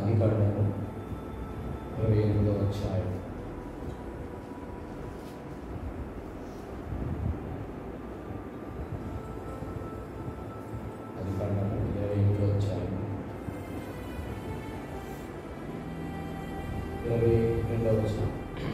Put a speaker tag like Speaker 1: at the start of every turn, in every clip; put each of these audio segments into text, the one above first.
Speaker 1: అది కాండము ఇరవై ఎనిమిదో అధ్యాయం అది కాండము ఇరవై ఎనిమిదో అధ్యాయం ఇరవై రెండవ వచనం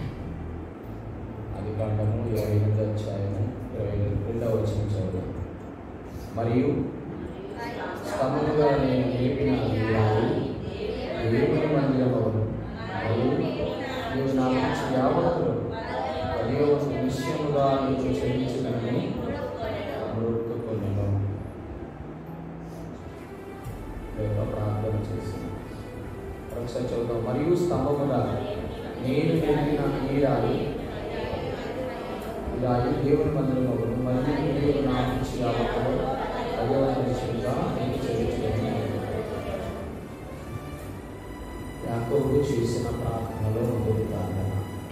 Speaker 1: అది కాండము ఇరవై ఎనిమిదో అధ్యాయము ఇరవై రెండవ వచనం చదువు మరియు స్తంభముగా నేను లేపిన ఈ రాయి దేవుని మందిరమవును మరియు నీవు నాకు ఇచ్చిన యావత్తులు పదివ నిశ్చయముగా నీకు చెల్లించుకుని మొక్కుకొనెను. యొక్క ప్రార్థన చేసి ఒకసారి చదువుతాం మరియు స్తంభముగా నేను లేపిన ఈ రాయి ఈ రాయి దేవుని మందిరమవును మరియు నీవు నాకు ఇచ్చిన యావత్తులు పదివ నిశ్చయముగా నీకు చెల్లించుకుని యాకోబు చేసిన ప్రార్థనలో మొదటి ప్రార్థన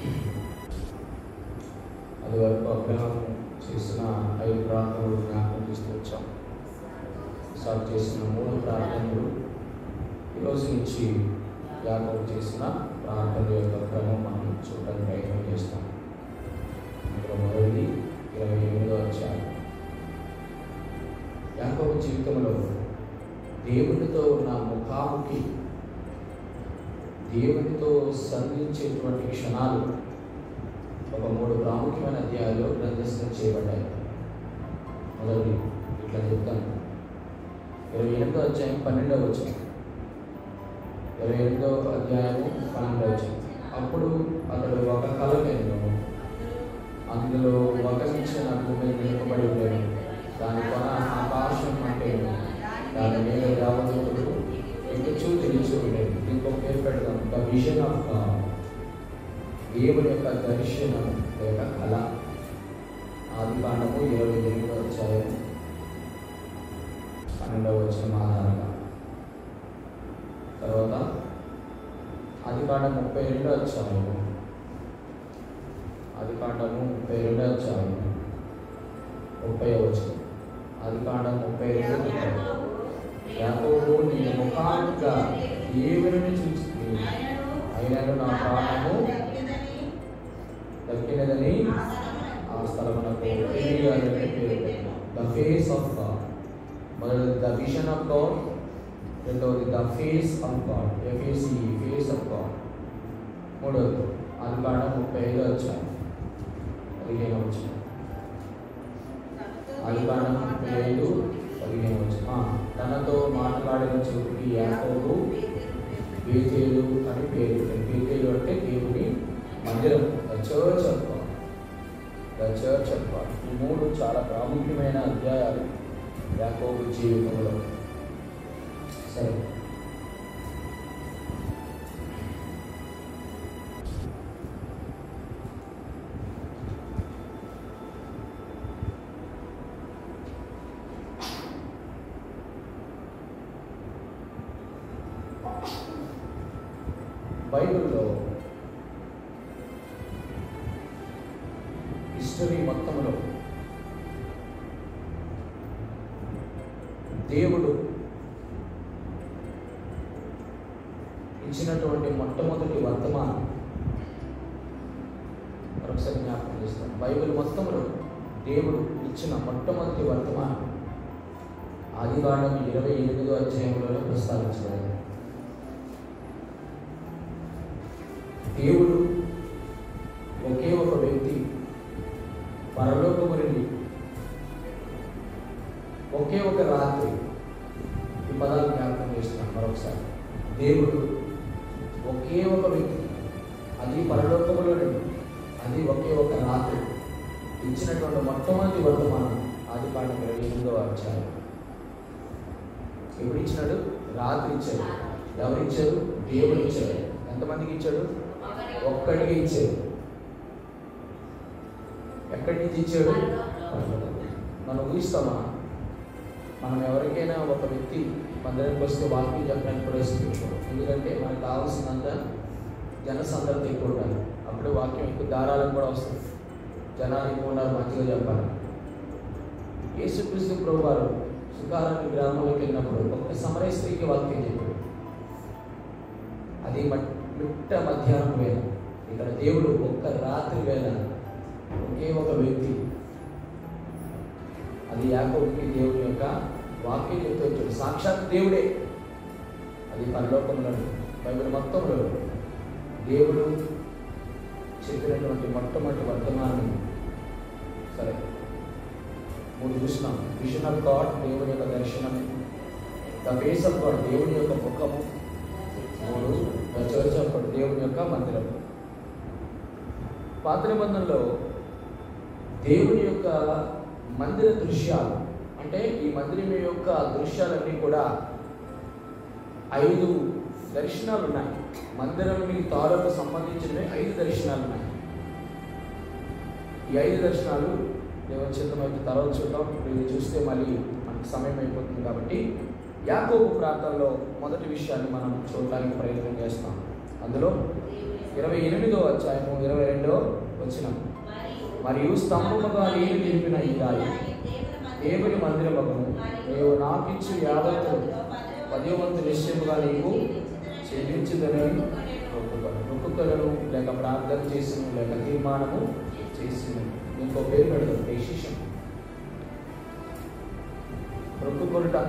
Speaker 1: అది వరకు అబ్రహం చేసిన ఐదు ప్రార్థనలు జ్ఞాపకం చేస్తూ వచ్చాం సార్ చేసిన మూడు ప్రార్థనలు ఈరోజు నుంచి యాకోబు చేసిన ప్రార్థన యొక్క క్రమం మనం చూడడానికి ప్రయత్నం చేస్తాం అందులో మొదటిది ఇరవై ఎనిమిదో అధ్యాయం యాకోబు జీవితంలో దేవునితో ఉన్న ముఖాముఖి దేవునితో సంధించేటువంటి క్షణాలు ఒక మూడు ప్రాముఖ్యమైన అధ్యాయాల్లో గ్రంథస్థం చేయబడ్డాయి మొదటి ఇట్లా చెప్తాను ఇరవై ఎనిమిదో అధ్యాయం పన్నెండవ వచ్చిన ఇరవై ఎనిమిదో అధ్యాయము పన్నెండవ వచ్చిన అప్పుడు అతడు ఒక కలగను అందులో ఒక నిచ్చెన భూమి మీద నిలబడి ఉండేది దాని కొన ఆకాశం అంటే దాని మీద దేవదూతుడు ఎక్కుచూ తెలిసి ఉండేది దీనికి ఒక పేరు పెడదాం ద విజన్ ఆఫ్ గాడ్ దేవుని యొక్క దర్శనం లేక కళ ఆది కాండము ఇరవై ఎనిమిదో అధ్యాయం పన్నెండవ వచ్చిన ఆధారంగా తర్వాత ఆది కాండం ముప్పై రెండో అధ్యాయము ఆది కాండము ముప్పై రెండో అధ్యాయము ముప్పై వచ్చిన ఆది కాండం ముప్పై రెండు ముప్పై యాకోబు నీ ముఖాంగా దేవుని చూస్తుంది అయినను నా ప్రాణము దక్కినదని ఆ స్థలమునకు ఎలీయా అనే పేరు ద ఫేస్ ఆఫ్ గాడ్ మొదటిది ద విజన్ ఆఫ్ గాడ్ రెండవది ద ఫేస్ ఆఫ్ గాడ్ ఎఫేసి ఫేస్ ఆఫ్ గాడ్ మూడవది అది కాడ ముప్పై ఐదు వచ్చాయి పదిహేను వచ్చాయి అది కాడ ముప్పై ఐదు పదిహేను వచ్చాయి తనతో మాట్లాడిన చోటుకి యాకోబు బేతేలు అని పేరు బేతేలు అంటే దేవుని మందిరం the church of God the church of God ఈ మూడు చాలా ప్రాముఖ్యమైన అధ్యాయాలు యాకోబు జీవితంలో సరే బైబిల్లో హిస్టరీ మొత్తంలో దేవుడు ఇచ్చినటువంటి మొట్టమొదటి వర్తమానం మరొకసారి జ్ఞాపకం చేస్తాం బైబిల్ మొత్తంలో దేవుడు ఇచ్చిన మొట్టమొదటి వర్తమానం ఆదివారం ఇరవై ఎనిమిదో అధ్యాయంలో ప్రస్తావించబడింది దేవుడు ఒకే ఒక వ్యక్తి పరలోకము నుండి ఒకే ఒక రాత్రి ఈ పదాలు జ్ఞాపకం చేస్తున్నాను మరొకసారి దేవుడు ఒకే ఒక వ్యక్తి అది పరలోకములో నుండి అది ఒకే ఒక రాత్రి ఇచ్చినటువంటి మొట్టమొదటి వర్తమానం ఆది పాఠం ఇరవై ఎనిమిదవ అధ్యాయం ఎప్పుడు ఇచ్చినాడు రాత్రి ఇచ్చాడు ఎవరు ఇచ్చారు దేవుడు ఇచ్చాడు ఎంతమందికి ఇచ్చాడు ఒక్కడికి ఇచ్చాడు ఎక్కడి నుంచి ఇచ్చాడు మనం ఊహిస్తామా మనం ఎవరికైనా ఒక వ్యక్తి మందిరానికి వస్తే వాక్యం చెప్పడానికి కూడా ఇస్తుంది ఎందుకంటే మనకు కావాల్సినంత జనసందరత ఎక్కువ ఉండాలి అప్పుడు వాక్యం ఎక్కువ దారాలకు కూడా వస్తుంది జనాలు ఎక్కువ ఉండాలి మంచిగా చెప్పాలి యేసుక్రీస్తు ప్రభు వారు సుఖారాన్ని గ్రామంలోకి వెళ్ళినప్పుడు ఒక సమరయ స్త్రీకి వాక్యం చెప్పాడు అది మట్- మిట్ట మధ్యాహ్నం వేళ ఇక్కడ దేవుడు ఒక్క రాత్రి వేళ ఒకే ఒక వ్యక్తి అది యాకోబుకి దేవుని యొక్క వాక్యం చెప్తూ సాక్షాత్ దేవుడే అది పరలోకంలో బైబిల్ మొత్తంలో దేవుడు చెప్పినటువంటి మొట్టమొదటి వర్తమానం సరే మూడు చూసినాం విషన్ ఆఫ్ గాడ్ దేవుని యొక్క దర్శనం ద ఫేస్ ఆఫ్ గాడ్ దేవుని యొక్క ముఖము మూడు ద చర్చ్ ఆఫ్ గాడ్ దేవుని యొక్క మందిరం పాత నిబంధనలో దేవుని యొక్క మందిర దృశ్యాలు అంటే ఈ మందిరం యొక్క దృశ్యాలన్నీ కూడా ఐదు దర్శనాలు ఉన్నాయి మందిరం తారకు సంబంధించినవి ఐదు దర్శనాలు ఉన్నాయి ఈ ఐదు దర్శనాలు దేవుని చిత్తమైతే తర్వాత చూద్దాం ఇప్పుడు ఇది చూస్తే మళ్ళీ మనకి సమయం అయిపోతుంది కాబట్టి యాకోబు ప్రాంతంలో మొదటి విషయాన్ని మనం చూడడానికి ప్రయత్నం చేస్తాం అందులో ఇరవై ఎనిమిదో అధ్యాయము ఇరవై రెండో వచ్చిన మరియు స్తంభముగా నీరు నింపిన ఈ రాయి దేవుని మందిరమును నీవు నాకిచ్చు యావత్తు పదే వంతు నిశ్చయముగా నీకు చెల్లించుదని మొక్కుకొను మొక్కుకొలను లేక ప్రార్థన చేసిన లేక తీర్మానము చేసిన ఇంకో పేరు పెడదాం డెసిషన్ మొక్కుకొనుట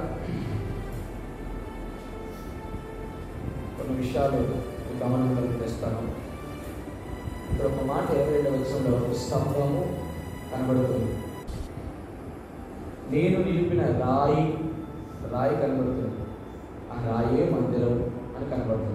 Speaker 1: కొన్ని విషయాలు మీ గమనంలోకి తెస్తాను ఇక్కడ ఒక మాట ఇరవై రెండు వచ్చంలో స్తంభము కనబడుతుంది నేను నిలిపిన రాయి రాయి కనబడుతుంది ఆ రాయే మందిరం అని కనబడుతుంది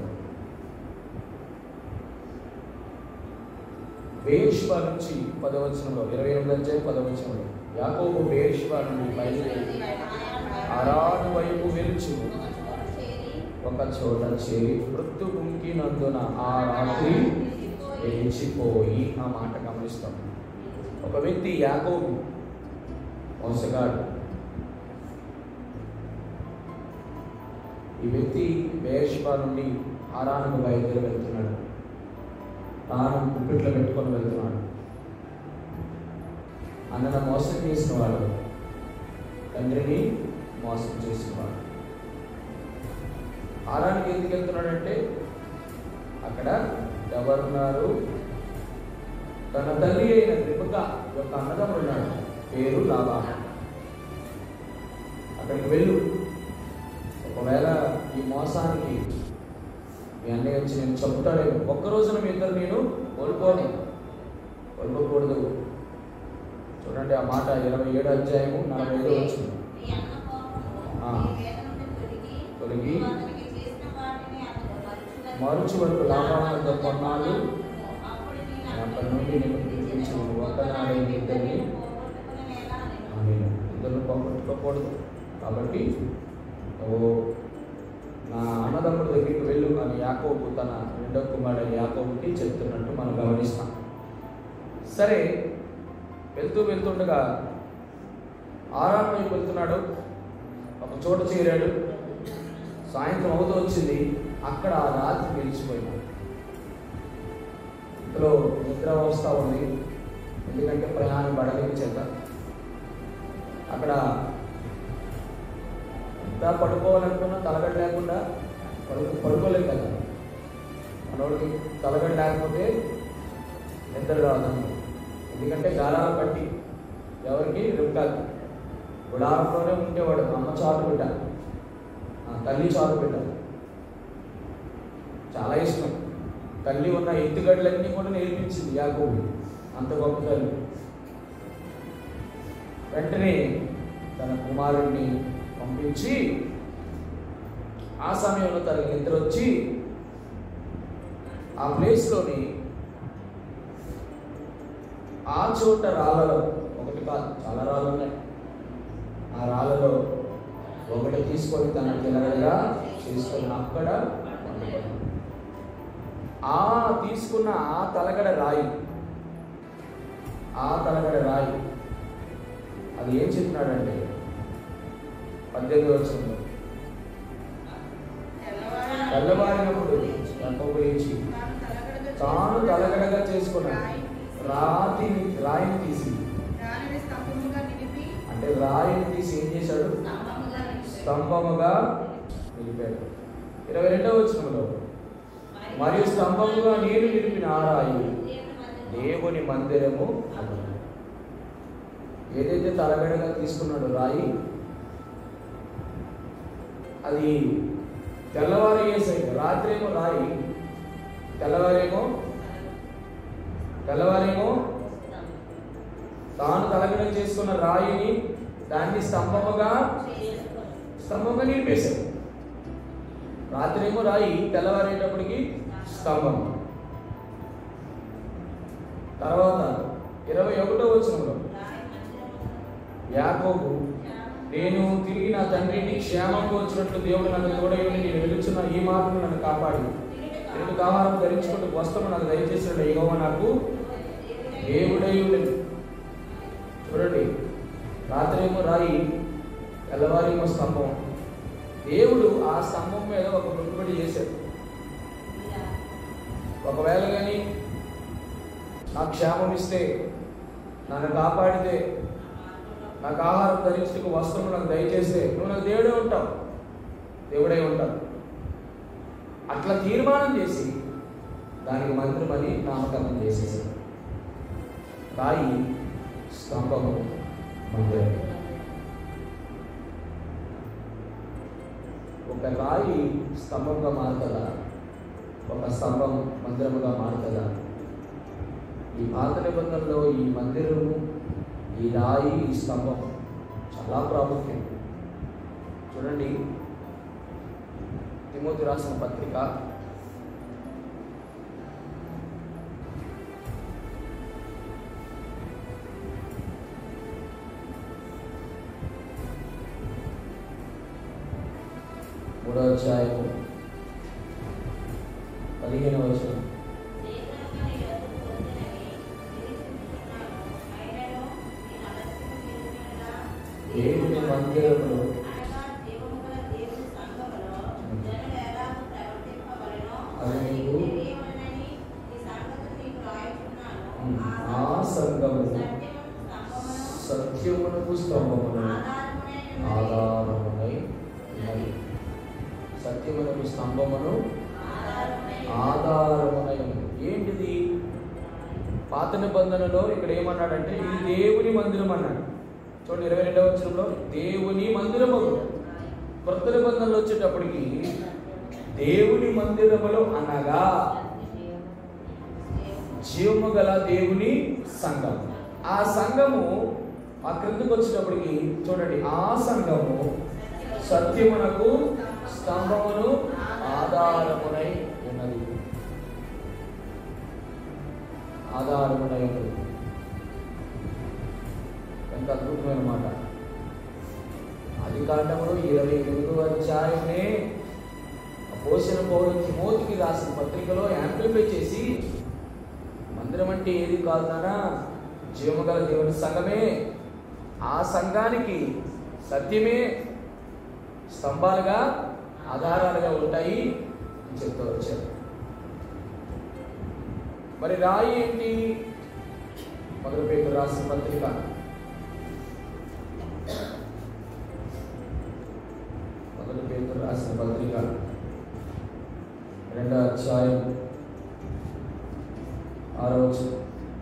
Speaker 1: బేర్షిబా నుంచి పదవచనంలో ఇరవై ఎనిమిది అధ్యాయం పదవచనంలో యాకోబు బేర్షిబా నుండి బయలుదేరి అరాడు వైపు వెలుచు ఒక చోట చేరి మృत्यు గుంకినందున ఆ రాత్రి లేచిపోయి ఆ మాట గమనిస్తాం ఒక వ్యక్తి యాకోబు మోసగాడు ఈ వ్యక్తి బేర్షిబా నుండి హారానికి బయలుదేరి వెళ్తున్నాడు తాను గుప్పిట్లో పెట్టుకొని వెళ్తున్నాడు అన్నను మోసం చేసిన వాడు తండ్రిని మోసం చేసిన వాడు హారానికి ఎందుకు వెళ్తున్నాడంటే అక్కడ ఎవరున్నారు తన తల్లి అయిన రిపక యొక్క అన్నదమ్ముడు ఉన్నాడు పేరు లాభా అక్కడికి వెళ్ళు ఒకవేళ ఈ మోసానికి మీ అన్నయ్య వచ్చి నేను చెప్తాడేమో ఒక్క రోజున మీ ఇద్దరు నేను కోల్పోని కోల్పోకూడదు చూడండి ఆ మాట ఇరవై ఏడు అధ్యాయము నలభై ఐదు వచ్చింది తొలగి మరుచు వరకు లాభాలను కొన్నాళ్ళు అక్కడి నుండి నేను పిలిపించి ఒక్కనాడే మీ ఇద్దరిని నేను ఇద్దరు పోగొట్టుకోకూడదు కాబట్టి నువ్వు నా అన్నదమ్ముడి దగ్గరికి వెళ్ళు అని యాకోబు తన రెండో కుమారుడైన యాకోబుకి చెప్తున్నట్టు మనం గమనిస్తాం సరే వెళ్తూ వెళ్తుండగా ఆరాం వైపు వెళ్తున్నాడు ఒక చోట చేరాడు సాయంత్రం అవుతూ వచ్చింది అక్కడ ఆ రాత్రి గెలిచిపోయినాడు ఇందులో నిద్ర వస్తూ ఉంది ఎందుకంటే ప్రయాణం బడలికి చేత అక్కడ ఎంత పడుకోవాలనుకున్నా తలగడ లేకుండా పడుకో పడుకోలేదు కదా మనోడికి తలగడ లేకపోతే నిద్ర రాదు ఎందుకంటే గాలాల పట్టి ఎవరికి రిప్కాకి గుడారంలోనే ఉండేవాడు అమ్మ చారు బిడ్డ ఆ తల్లి చారు బిడ్డ చాలా ఇష్టం తల్లి ఉన్న ఎత్తుగడ్డలన్నీ కూడా నేర్పించింది యాకోబు అంత గొప్ప తల్లి వెంటనే తన కుమారుడిని పంపించి ఆ సమయంలో తనకి నిద్ర వచ్చి ఆ ప్లేస్లోని ఆ చోట రాళ్ళలో ఒకటి కాదు చాలా రాళ్ళు ఉన్నాయి ఆ రాళ్ళలో ఒకటి తీసుకొని తన తినగా చేసుకొని అక్కడ వండుకున్నాడు. ఆ తీసుకున్న ఆ తలగడ రాయి ఆ తలగడ రాయి అది ఏం చెప్పినాడంటే పద్దెనిమిది వచ్చింది తెల్లవారినప్పుడు యాకోబు లేచి తాను తలగడగా చేసుకున్నాడు రాతిని రాయిని తీసి అంటే రాయిని తీసి ఏం చేశాడు స్తంభముగా నిలిపాడు ఇరవై రెండవ వచనంలో మరియు స్తంభముగా నేను నిలిపిన ఆ రాయి దేవుని మందిరము అగును. ఏదైతే తలగడగా తీసుకున్నాడో రాయి అది తెల్లవారు వేసాయి రాత్రేమో రాయి తెల్లవారేమో తెల్లవారేమో తాను తలగడం చేసుకున్న రాయిని దాన్ని స్తంభముగా స్తంభంగా నిలిపేశాడు రాత్రేమో రాయి తెల్లవారేటప్పటికి స్తంభం తర్వాత ఇరవై ఒకటో వచనంలో యాకోబు నేను తిరిగి నా తండ్రిని క్షేమంగా వచ్చినట్లు దేవుడు నన్ను తోడయుని నేను వెలుచున్న ఈ మార్గం నన్ను కాపాడి తిరిగి ఆహారం ధరించుకుంటూ వస్త్రము నాకు దయచేసిన యెహోవా నాకు దేవుడై ఉండేది చూడండి రాత్రేమో రాయి తెల్లవారేమో స్తంభం దేవుడు ఆ స్తంభం మీద ఒక మొక్కుబడి చేశాడు ఒకవేళ కానీ నాకు క్షేమం ఇస్తే నన్ను కాపాడితే నాకు ఆహారం ధరించడానికి వస్త్రం నాకు దయచేస్తే నువ్వు నాకు దేవుడే ఉంటావు దేవుడై ఉంటావు అట్లా తీర్మానం చేసి దానికి మంత్రమని నామకరణం చేసేసాడు రాయి స్తంభము మందిరం ఒక రాయి స్తంభంగా మారుతుందా ఒక స్తంభం మందిరముగా మారుతుందా ఈ పాత నిబంధనలో ఈ మందిరము ఈ రాయి ఈ స్తంభం చాలా ప్రాముఖ్యం చూడండి తిమోతి రాసిన పత్రిక మూడో అధ్యాయము పదిహేను వచనం దేవుని మందిరములో అది నీకు ఆ సంఘము సత్యమునకు స్తంభమును ఆధారమునై ఉన్నది సత్యమునకు స్తంభమును ఆధారమునై ఉన్నది ఏంటిది పాత నిబంధనలో ఇక్కడ ఏమన్నాడంటే ఇది దేవుని మందిరం అన్నాడు చూడండి ఇరవై రెండవ వచనంలో దేవుని మందిరము కొత్త నిబంధనలు వచ్చేటప్పటికి దేవుని మందిరములో అనగా జీవము గల దేవుని సంఘం ఆ సంఘము ఆ క్రిందకు వచ్చేటప్పటికి చూడండి ఆ సంఘము సత్యమునకు స్తంభమును ఆధారమునై ఉన్నది ఆధారమునై ఉన్నది ఎంత అద్భుతమైన మాట అది కాండములో ఇరవై ఎనిమిదో అధ్యాయమే పోషణ పౌరులు తిమోతికి రాసిన పత్రికలో యాంప్లిఫై చేసి మందిరం అంటే ఏది కాదనా జీవమగల దేవుని సంఘమే ఆ సంఘానికి సత్యమే స్తంభాలుగా ఆధారాలుగా ఉంటాయి అని చెప్తూ వచ్చారు మరి రాయి ఏంటి మొదటి పేరు రాసిన పత్రిక మొదటి పేరు రాసిన పత్రిక రెండో అధ్యాయం ఆరో వచనం.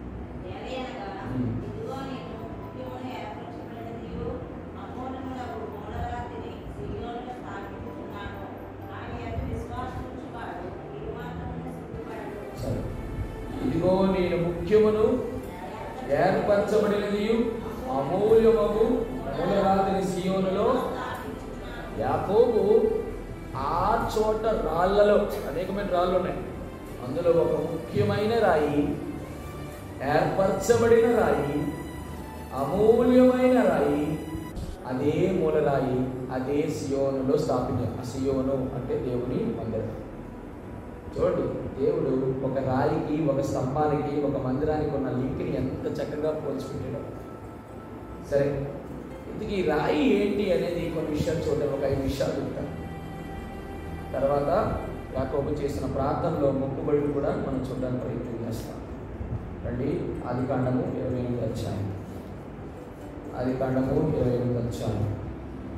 Speaker 1: సరే ఇదిగో నేను ముఖ్యమును ఏర్పరచబడినది అమూల్యమగు మూలరాతిని సియోనులో యాకోబు ఆ చోట రాళ్ళలో అనేకమైన రాళ్ళు ఉన్నాయి అందులో ఒక ముఖ్యమైన రాయి ఏర్పరచబడిన రాయి అమూల్యమైన రాయి అదే మూలరాయి అదే సియోనులో స్థాపించారు ఆ సియోను అంటే దేవుని మందిరం చూడండి దేవుడు ఒక రాయికి ఒక స్తంభానికి ఒక మందిరానికి ఉన్న లింక్ని ఎంత చక్కగా పోల్చుకుంటాడు సరే ఇంతకీ ఈ రాయి ఏంటి అనేది కొన్ని విషయాలు చూద్దాం ఒక ఐదు విషయాలు చెప్తాను తర్వాత యాకోబు చేసిన ప్రార్థనలో మొక్కుబడులు కూడా మనం చూడడానికి ప్రయత్నం చేస్తాం రండి ఆది కాండము ఇరవై ఎనిమిది అధ్యాయం ఆది కాండము ఇరవై ఎనిమిది అధ్యాయం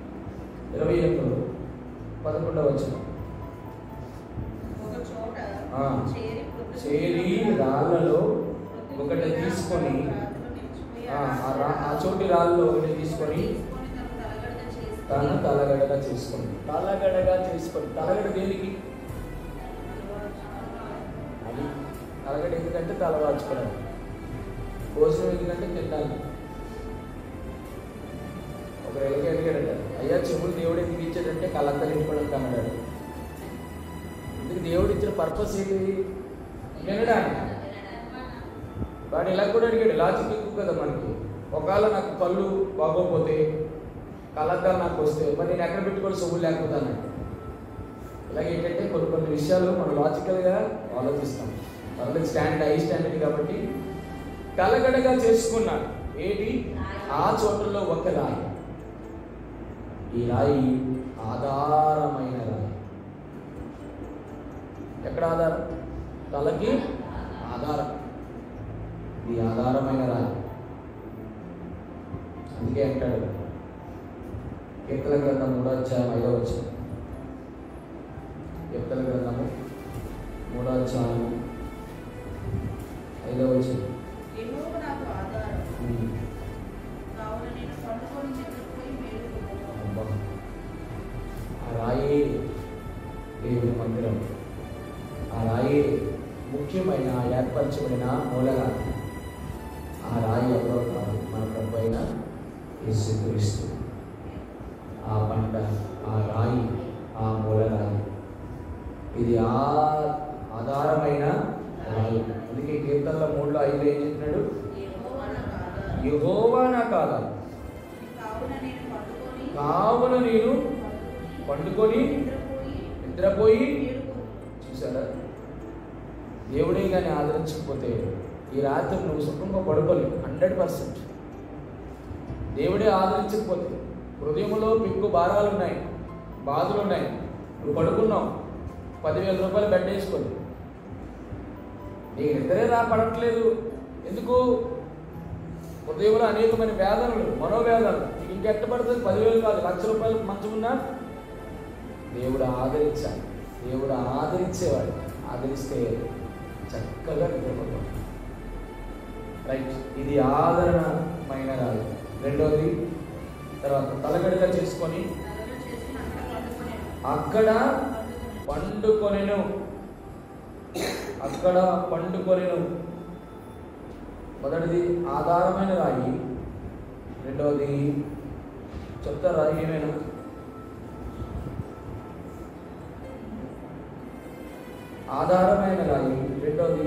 Speaker 1: ఇరవై ఎనిమిదిలో పదకొండవ వచనం
Speaker 2: ఒక చోట
Speaker 1: ఆ, చేరి రాళ్ళలో ఒకటి తీసుకొని ఆ, ఆ రా- ఆ చోటి రాళ్ళలో ఒకటి తీసుకొని తను తలగడగా చేసుకొని తలగడగా చేసుకొని తలగడ దేనికి అది తలగడ ఎందుకంటే తల వాచుకోవడం భోజనం ఎందుకంటే తినాలి ఒక రైలుకి అడిగాడట అయ్యా చెవులు దేవుడు ఎందుకు ఇచ్చాడంటే కళ్ళంతా నింపుకోవడానికి అన్నాడు ఎందుకు దేవుడు ఇచ్చిన పర్పస్ ఏంటి వినడానికి వాడు ఇలా కూడా అడిగాడు లాజిక్ ఎక్కువ కదా మనకి ఒకవేళ నాకు కళ్ళు బాగోపోతే కళ్ళద్దాలు నాకు వస్తే మరి నేను ఎక్కడ పెట్టుకోవాలి సొమ్ము లేకపోతే అన్నాడు ఇలాగ ఏంటంటే కొన్ని కొన్ని విషయాలు మనం లాజికల్గా ఆలోచిస్తాం పర్లేదు స్టాండ్ హై స్టాండర్డ్ కాబట్టి కలగడగా చేసుకున్నాడు ఏంటి ఆ చోటలో ఒక రాయి ఈ రాయి ఆధారమైన రాయి ఎక్కడ ఆధారం తలకి ఆధారం ఇది ఆధారమైన రాయి అందుకే అంటాడు కీర్తన గ్రంథం మూడో అధ్యాయం ఐదో వచ్చింది కీర్తన గ్రంథము మూడో అధ్యాయం ఐదో వచ్చింది
Speaker 2: యెహోవా నాకు ఆధారం కావున నేను పట్టుకొని నిద్రపోయి మేలుకొనుదును.
Speaker 1: అబ్బా. ఆ రాయి దేవుని మందిరం ఆ రాయి ముఖ్యమైన ఏర్పరచబడిన మూలరాయి ఆ రాయి ఎవరో కాదు మన ప్రభు అయిన యేసుక్రీస్తు ఆ పంట ఆ రాయి ఆ మూలరాయి ఇది ఆ ఆధారమైన రాయి అందుకే కీర్తనలో మూడులో ఐదు ఏం చెప్పినాడు
Speaker 2: యెహోవా నాకు ఆధారం.
Speaker 1: యహోవా నాకు ఆధారం
Speaker 2: కావున నేను పట్టుకొని
Speaker 1: కావున నేను పండుకొని
Speaker 2: నిద్రపోయి
Speaker 1: నిద్రపోయి
Speaker 2: మేలుకొనుదును.
Speaker 1: చూసారా దేవుడే కానీ ఆదరించకపోతే ఈ రాత్రి నువ్వు సుఖంగా పడుకోలేవు హండ్రెడ్ పర్సెంట్ దేవుడే ఆదరించకపోతే హృదయంలో పిక్కు భారాలు ఉన్నాయి బాధలు ఉన్నాయి నువ్వు పడుకున్నావు పదివేల రూపాయలు బెడ్ వేసుకొని నీకు నిద్రే రా పడట్లేదు ఎందుకు హృదయంలో అనేకమైన వేదనలు మనోవేదనలు నీకు ఇంకెట్ట పడుతుంది పదివేలు కాదు లక్ష రూపాయలు మంచమున్నా దేవుడు ఆదరించాలి దేవుడు ఆదరించేవాడు ఆదరిస్తే చక్కగా నిద్రపోతాం రైట్ ఇది ఆదరణమైన రాయి రెండోది తర్వాత తలగడగా చేసుకొని
Speaker 2: నగలు చేసి అక్కడ పండుకొనెను.
Speaker 1: అక్కడ
Speaker 2: పండుకొనెను.
Speaker 1: పండుకొనెను అక్కడ పండుకొనెను మొదటిది ఆధారమైన రాయి రెండవది చెప్తారా ఏమైనా ఆధారమైన రాయి రెండవది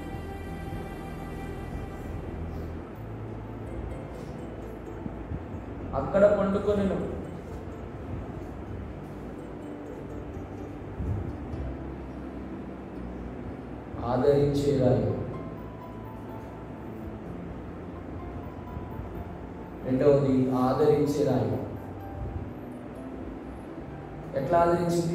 Speaker 1: అక్కడ పండుకొనెను ఆదరించే రాయి రెండవది ఆదరించే రాయి ఎట్లా ఆదరించింది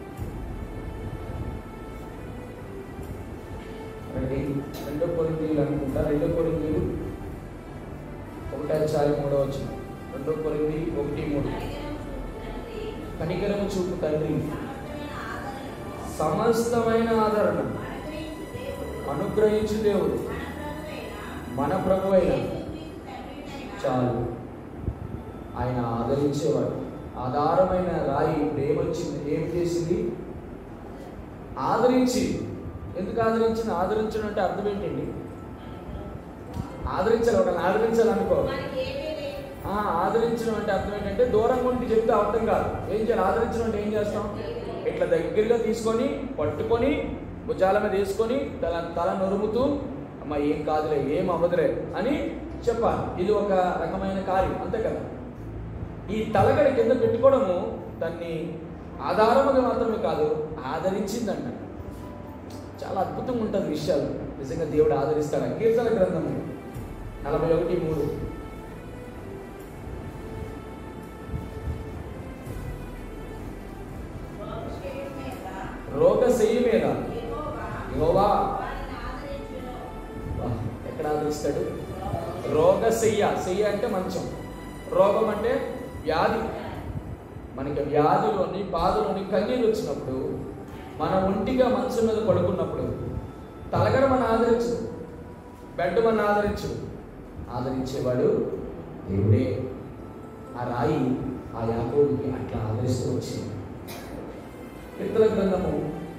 Speaker 1: రండి రెండో కొరిందీలు అనుకుంటా రెండో కొరిందీలు ఒకటి అధ్యాయం మూడో వచ్చిన రెండో కొరింది ఒకటి మూడు
Speaker 2: కనికరము చూపు తండ్రి.
Speaker 1: కనికరము చూపు తండ్రి
Speaker 2: సమస్తమైన ఆదరణ
Speaker 1: సమస్తమైన ఆదరణ
Speaker 2: అనుగ్రహించు దేవుడు.
Speaker 1: అనుగ్రహించు దేవుడు
Speaker 2: మన
Speaker 1: మన
Speaker 2: ప్రభువైన
Speaker 1: ప్రభు అయిన
Speaker 2: యేసుక్రీస్తు తండ్రినైన
Speaker 1: చాలు ఆయన ఆదరించేవాడు ఆధారమైన రాయి ఇప్పుడు ఏమొచ్చింది ఏం చేసింది ఆదరించి ఎందుకు ఆదరించింది ఆదరించడం అంటే అర్థం ఏంటండి ఆదరించాలి ఒకళ్ళని ఆదరించాలనుకో
Speaker 2: మనకి ఏమీ లేదు.
Speaker 1: ఆ, ఆదరించడం అంటే అర్థం ఏంటంటే దూరంగా ఉండి చెప్తే అర్థం కాదు ఏం చేయాలి ఆదరించడం అంటే ఏం చేస్తాం ఇట్లా దగ్గరగా తీసుకొని పట్టుకొని భుజాల మీద వేసుకొని తల తల నొరుముతూ అమ్మ ఏం కాదులే ఏం అవ్వదులే అని చెప్పాలి ఇది ఒక రకమైన కార్యం అంతే కదా ఈ తలగడ కింద పెట్టుకోవడము దాన్ని ఆధారముగా మాత్రమే కాదు ఆదరించిందంట చాలా అద్భుతంగా ఉంటుంది విషయాలు నిజంగా దేవుడు ఆదరిస్తాడు కీర్తన గ్రంథం నలభై ఒకటి మూడు
Speaker 2: మోషే మీద
Speaker 1: రోగ శయ్య మీద
Speaker 2: యెహోవా
Speaker 1: యెహోవా
Speaker 2: వారిని ఆదరించును.
Speaker 1: వా, ఎక్కడ ఆదరిస్తాడు రోగ శయ్య శయ్య అంటే మంచం రోగం అంటే వ్యాధి మనకి వ్యాధిలోని బాధలోని కన్నీరు వచ్చినప్పుడు మన ఒంటిగా మంచం మీద పడుకున్నప్పుడు తలగడ మన ఆదరించు బెడ్ మన ఆదరించు ఆదరించేవాడు దేవుడే ఆ రాయి ఆ యాకోబుకి అట్లా ఆదరిస్తూ వచ్చింది కీర్తన గ్రంథము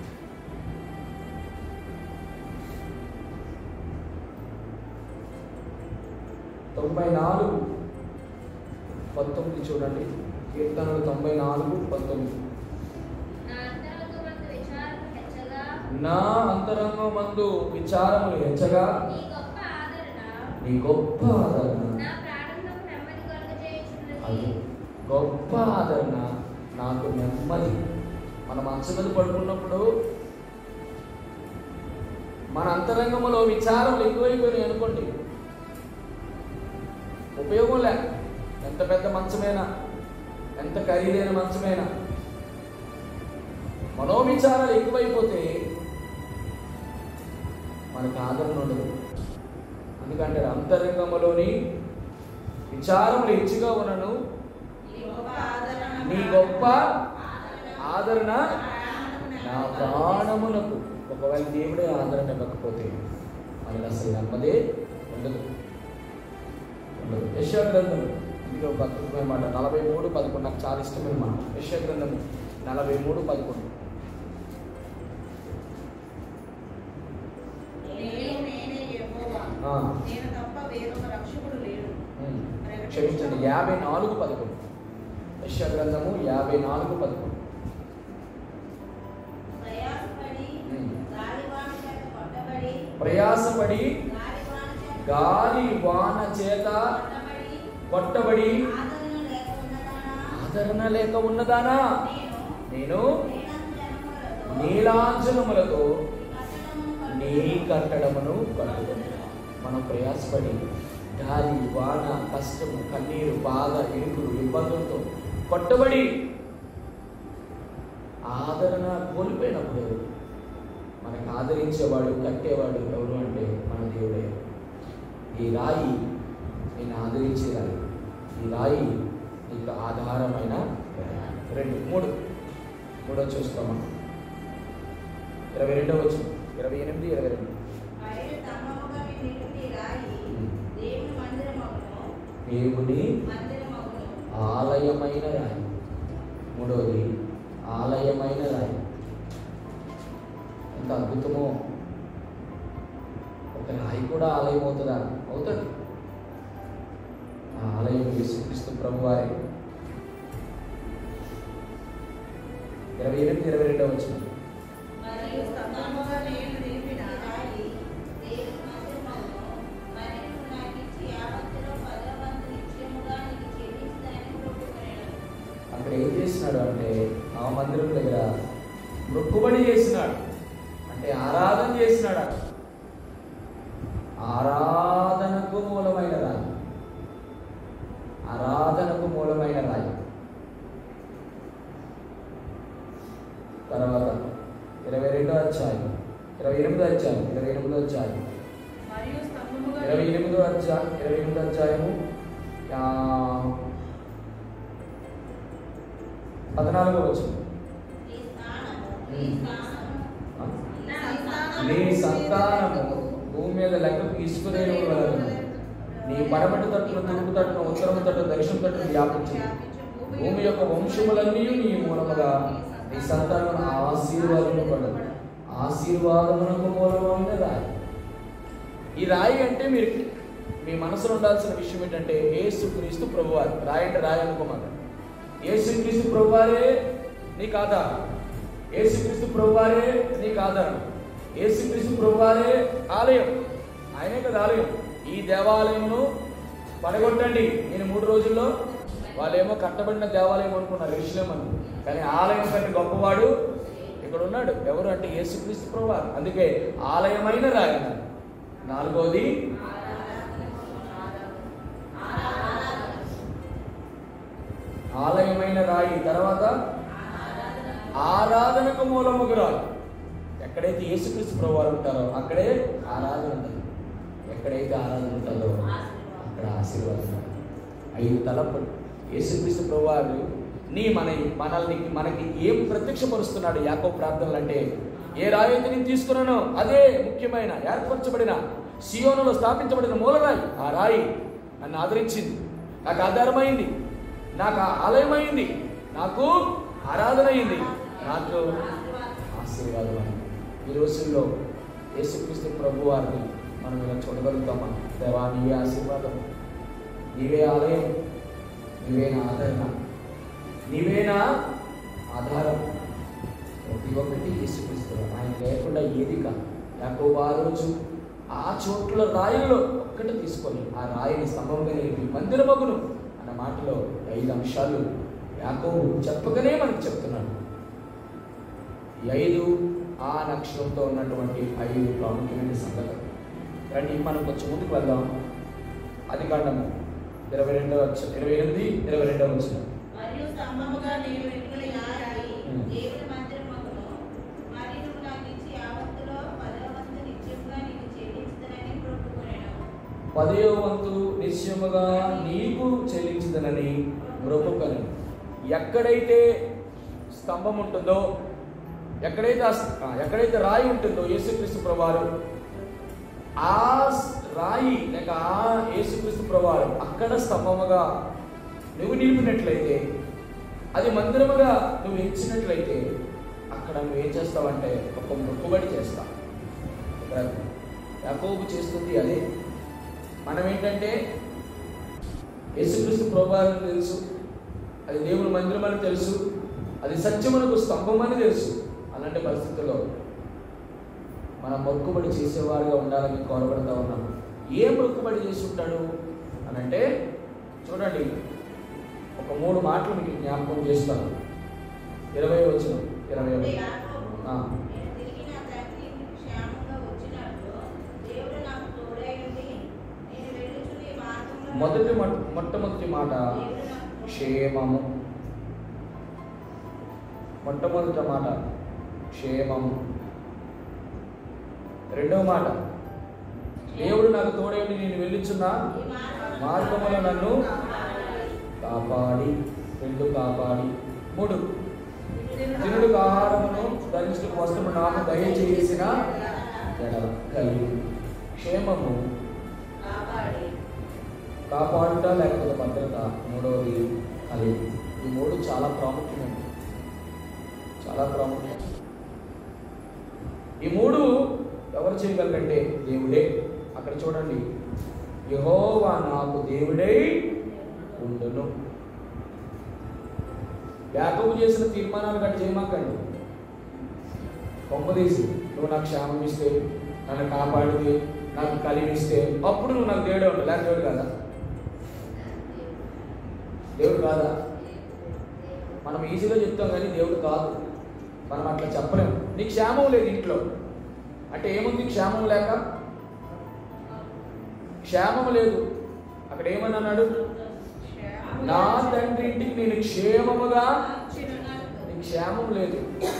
Speaker 1: తొంభై నాలుగు పంతొమ్మిది చూడండి కీర్తనలు తొంభై నాలుగు పంతొమ్మిది
Speaker 2: నా అంతరంగమందు విచారము హెచ్చగా
Speaker 1: నా అంతరంగం మందు విచారములు హెచ్చగా
Speaker 2: నీ గొప్ప ఆదరణ
Speaker 1: నీ గొప్ప ఆదరణ
Speaker 2: నా ప్రాణంలో నెమ్మది కలుగజేయుచున్నది
Speaker 1: అది గొప్ప ఆదరణ నాకు నెమ్మది మన మంచం మీద పడుకున్నప్పుడు మన అంతరంగంలో విచారములు ఎక్కువైపోయినాయి అనుకోండి ఉపయోగం లే ఎంత పెద్ద మంచమైనా ఎంత ఖరీదైన మంచమైనా మనోవిచారాలు ఎక్కువైపోతే మనకు ఆదరణ ఉండదు ఎందుకంటే అంతరంగంలోని విచారములు హెచ్చుగా ఉన్నను
Speaker 2: నీ గొప్ప ఆదరణ
Speaker 1: నీ గొప్ప ఆదరణ నా ప్రాణమునకు ఒకవేళ దేవుడే ఆదరణ ఇవ్వకపోతే మనకి అసలు నెమ్మదే ఉండదు ఉండదు యశా గ్రంథం అందుకే ఒక అద్భుతమైన మాట నలభై మూడు పదకొండు నాకు చాలా ఇష్టమైన మాట యశా గ్రంథం నలభై మూడు పదకొండు
Speaker 2: నేను నేనే యెహోవా
Speaker 1: ఆ,
Speaker 2: నేను తప్ప వేరొక రక్షకుడు లేడు
Speaker 1: ఉమ్, క్షమించండి యాభై నాలుగు పదకొండు యశా గ్రంథము యాభై నాలుగు పదకొండు
Speaker 2: ప్రయాసపడి
Speaker 1: ఉమ్.
Speaker 2: గాలివాన చేత కొట్టబడి
Speaker 1: ప్రయాసపడి
Speaker 2: గాలివాన చేత
Speaker 1: గాలి వాన చేత
Speaker 2: కొట్టబడి
Speaker 1: కొట్టబడి
Speaker 2: ఆదరణ లేక ఉన్నదానా
Speaker 1: ఆదరణ లేక ఉన్నదానా
Speaker 2: నేను
Speaker 1: నేను
Speaker 2: నీలాంజనములతో
Speaker 1: నీలాంజనములతో
Speaker 2: నీ
Speaker 1: నీ
Speaker 2: కట్టడమును
Speaker 1: కట్టడమును కట్టుకుంటున్నాం మనం ప్రయాసపడి గాలి వాన కష్టము కన్నీరు బాధ ఇరుకులు ఇబ్బందులతో కొట్టబడి ఆదరణ కోల్పోయినప్పుడు మనకు ఆదరించేవాడు కట్టేవాడు ఎవరు అంటే మన దేవుడే ఈ రాయి నేను ఆదరించే రాయి ఈ రాయి నీకు ఆధారమైన రాయి. రెండు మూడు మూడో చూస్తామా ఇరవై రెండో వచ్చు ఇరవై ఎనిమిది ఇరవై రెండు
Speaker 2: బయలు తమ్మముగా నిలిపి రాయి దేవుని మందిరమగును
Speaker 1: దేవుని
Speaker 2: మందిరమగును
Speaker 1: ఆలయమైన రాయి మూడవది ఆలయమైన రాయి ఎంత అద్భుతమో ఒక రాయి కూడా ఆలయం అవుతుందా అవుతుంది ఆ ఆలయం యేసుక్రీస్తు ప్రభు వారే ఇరవై ఎనిమిది ఇరవై రెండవ వచ్చిన
Speaker 2: మరియు స్తంభముగా నేను నిలిపిన రాయి దేవుని మందిరమగును మరియు నాకు ఇచ్చి యావత్తులో పదవ వంతు నిత్యముగా నీకు చెల్లిస్తానని మొక్కుకొనెను.
Speaker 1: అక్కడ ఏం చేసినాడు అంటే ఆ మందిరం దగ్గర మొక్కుబడి చేసినాడు అంటే ఆరాధన చేసినాడు అక్కడ ఆరాధనకు మూలమైన రాయి ఆరాధనకు మూలమైన రాయి తర్వాత ఇరవై రెండో అధ్యాయం ఇరవై ఎనిమిదో అధ్యాయం ఇరవై ఎనిమిదో అధ్యాయం
Speaker 2: మరియు స్తంభముగా
Speaker 1: ఇరవై ఎనిమిదో అధ్యాయం ఇరవై ఎనిమిదో అధ్యాయము ఆ, పద్నాలుగో వచ్చింది
Speaker 2: నీ స్థానము నీ స్థానము
Speaker 1: ఆ?
Speaker 2: నా స్థానము
Speaker 1: నీ సంతానము భూమి మీద లెక్కకు ఇసుకునేలు వలన నీ పడమటి తట్టును తూర్పు తట్టును ఉత్తరము తట్టు దక్షిణ తట్టును వ్యాపించు భూమి యొక్క వంశములన్నీ నీ మూలముగా నీ సంతానం ఆశీర్వాదము పడదు ఆశీర్వాదమునకు మూలమైన రాయి ఈ రాయి అంటే మీరు మీ మనసులో ఉండాల్సిన విషయం ఏంటంటే ఏసుక్రీస్తు ప్రభువారు రాయి అంటే రాయి అనుకోమాట ఏసుక్రీస్తు ప్రభువారే నీకు ఆధారం ఏసుక్రీస్తు ప్రభువారే నీకు ఆధారం ఏసుక్రీస్తు ప్రభువారే ఆలయం ఆయనే కదా ఆలయం ఈ దేవాలయమును పడగొట్టండి నేను మూడు రోజుల్లో వాళ్ళేమో కట్టబడిన దేవాలయం అనుకున్నారు ఋషులేమని కానీ ఆలయం కంటే గొప్పవాడు ఇక్కడ ఉన్నాడు ఎవరు అంటే యేసుక్రీస్తు ప్రభువారు అందుకే ఆలయమైన రాయి అన్నారు. నాలుగోది ఆలయమైన రాయి తర్వాత ఆరాధనకు మూలముకు రాయి ఎక్కడైతే యేసుక్రీస్తు ప్రభువారు ఉంటారో అక్కడే ఆరాధన ఉంటుంది ఎక్కడైతే ఆరాధన ఉంటుందో అక్కడ ఆశీర్వాదం ఉంటుంది. ఐదు తలపులు యేసుక్రీస్తు ప్రభువారు నీ మన మనల్ని మనకి ఏం ప్రత్యక్షపరుస్తున్నాడు యాకో ప్రార్థనలు అంటే ఏ రాయి అయితే నేను తీసుకున్నానో అదే ముఖ్యమైన ఏర్పరచబడిన సియోనులో స్థాపించబడిన మూలరాయి ఆ రాయి నన్ను ఆదరించింది నాకు ఆధారమైంది నాకు ఆలయమైంది నాకు ఆరాధన అయింది నాకు ఆశీర్వాదం అయింది ఈ రోజుల్లో యేసుక్రీస్తు ప్రభు వారిని మనం ఇలా చూడగలుగుతామా దేవా నీవే ఆశీర్వాదం నీవే ఆలయం నీవే నా ఆదరణ నీవే నా ఆధారం ప్రతి ఒక్కటి యేసుక్రీస్తు ఆయన లేకుండా ఏది కాదు యాకోబు ఆ రోజు ఆ చోట్ల రాయిల్లో ఒక్కటి తీసుకొని ఆ రాయిని స్తంభంగా నిలిపి మందిరమగును అన్న మాటలో ఐదు అంశాలు యాకోబు చెప్పగానే మనకు చెప్తున్నాడు ఈ ఐదు ఆ నక్షత్రంతో ఉన్నటువంటి ఐదు ప్రాముఖ్యమైన సంగతులు రండి మనం కొంచెం ముందుకు వెళ్దాం అది కాండము ఇరవై రెండవ వచ్చ- ఇరవై ఎనిమిది ఇరవై రెండవ వచ్చిన
Speaker 2: మరియు స్తంభముగా నేను వెలుగుల యారాయి
Speaker 1: ఉమ్.
Speaker 2: దేవుని మందిరమును మరియు నువ్వు నాకు ఇచ్చి యావత్తులో పదవ వంతు నిత్యముగా నీకు చెల్లించుదనని మొక్కుకొనెను.
Speaker 1: పదవ వంతు నిశ్చయముగా నీకు చెల్లించదనని మృపకను ఎక్కడైతే స్తంభం ఉంటుందో ఎక్కడైతే ఆ స్- ఆ, ఎక్కడైతే రాయి ఉంటుందో యేసుక్రీస్తు ప్రభువారు ఆ స్- రాయి లేక ఆ యేసుక్రీస్తు ప్రభువారు అక్కడ స్తంభముగా నువ్వు నిలిపినట్లయితే అది మందిరముగా నువ్వు ఎంచినట్లయితే అక్కడ నువ్వు ఏం చేస్తావంటే ఒక మొక్కుబడి చేస్తావు ఇక్కడ యాకోబు చేస్తుంది అదే మనం ఏంటంటే యేసుక్రీస్తు ప్రభువారిని తెలుసు అది దేవుని మందిరం అని తెలుసు అది సత్యమునకు స్తంభం అని తెలుసు అలాంటి పరిస్థితుల్లో మనం మొక్కుబడి చేసేవారుగా ఉండాలని కోరబడతా ఉన్నాం ఏ మొక్కుబడి చేసి ఉంటాడు అని అంటే చూడండి ఒక మూడు మాటలు మీకు జ్ఞాపకం చేస్తాను ఇరవై వచ్చిన ఇరవై
Speaker 2: అంటే
Speaker 1: ఒకటి
Speaker 2: యాకోబు,
Speaker 1: ఆ.
Speaker 2: నేను తిరిగి నా తండ్రి ఇంటికి క్షేమంగా వచ్చినట్లు దేవుడు నాకు తోడై ఉండి, నేను వెళ్ళుచు నీ మార్గంలో
Speaker 1: మొదటి మొట్ట- మొట్టమొదటి మాట
Speaker 2: దేవుడు నాకు
Speaker 1: క్షేమము మొట్టమొదటి మాట క్షేమము రెండవ మాట దేవుడు నాకు తోడేంటి నేను వెళ్ళుచున్నా
Speaker 2: ఈ మార్గంలో
Speaker 1: మార్గములో నన్ను
Speaker 2: కాపాడాలి.
Speaker 1: కాపాడి రెండు కాపాడి మూడు తినుడు ఆహారమును ధరించిన వస్త్రము నాకు దయచేసిన ఎడల కలిగి క్షేమము
Speaker 2: కాపాడి
Speaker 1: కాపాడుట లేకపోతే భద్రత మూడవది కలిగి ఈ మూడు చాలా ప్రాముఖ్యమైనవి చాలా ప్రాముఖ్యం ఈ మూడు ఎవరు చేయగలరంటే దేవుడే అక్కడ చూడండి యహోవా నాకు దేవుడై ఉండును యాకబు చేసిన తీర్మానాలు కానీ చేయమాకండి కొంపదీసి నువ్వు నాకు క్షేమం ఇస్తే నన్ను కాపాడితే నాకు కలిగిస్తే అప్పుడు నువ్వు నాకు దేవుడే ఉంటావు లేక దేవుడు కాదా దేవుడు కాదా మనం ఈజీగా చెప్తాం కానీ దేవుడు కాదు మనం అట్లా చెప్పలేము నీకు క్షేమం లేదు ఇంట్లో అంటే ఏముంది క్షేమం లేక క్షేమం లేదు అక్కడ ఏమని అన్నాడు నా తండ్రి ఇంటికి నేను క్షేమముగా నీకు క్షేమం లేదు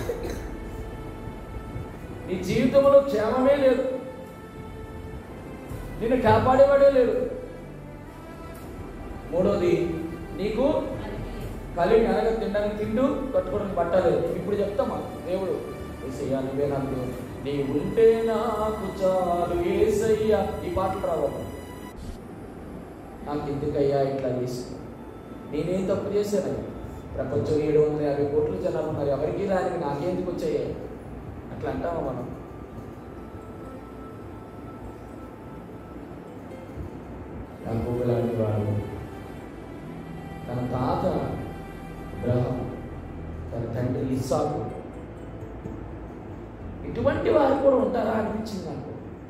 Speaker 1: నీ జీవితంలో క్షేమమే లేదు నిన్ను కాపాడేవాడే లేడు మూడోది నీకు కలిగి అనగా తినడానికి తిండు కట్టుకోవడానికి పట్టలేదు ఇప్పుడు చెప్తామా దేవుడు ఏసయ్యా నువ్వే నాకు దేవుడు నీ ఉంటే నాకు చాలు ఏసయ్యా ఈ పాటలు రావాలి నాకు ఎందుకయ్యా ఇట్లా చేసి నేనేం తప్పు చేశాను ప్రపంచం ఏడు వందల యాభై కోట్ల జనాలు ఉన్నారు ఎవరికి రాని నాకెందుకు వచ్చాయి అట్లా అంటామా మనం యాకోబు లాంటి వాడు తన తాత అబ్రహం తన తండ్రి ఇస్సాకు ఇటువంటి వారు కూడా ఉంటారా అనిపించింది నాకు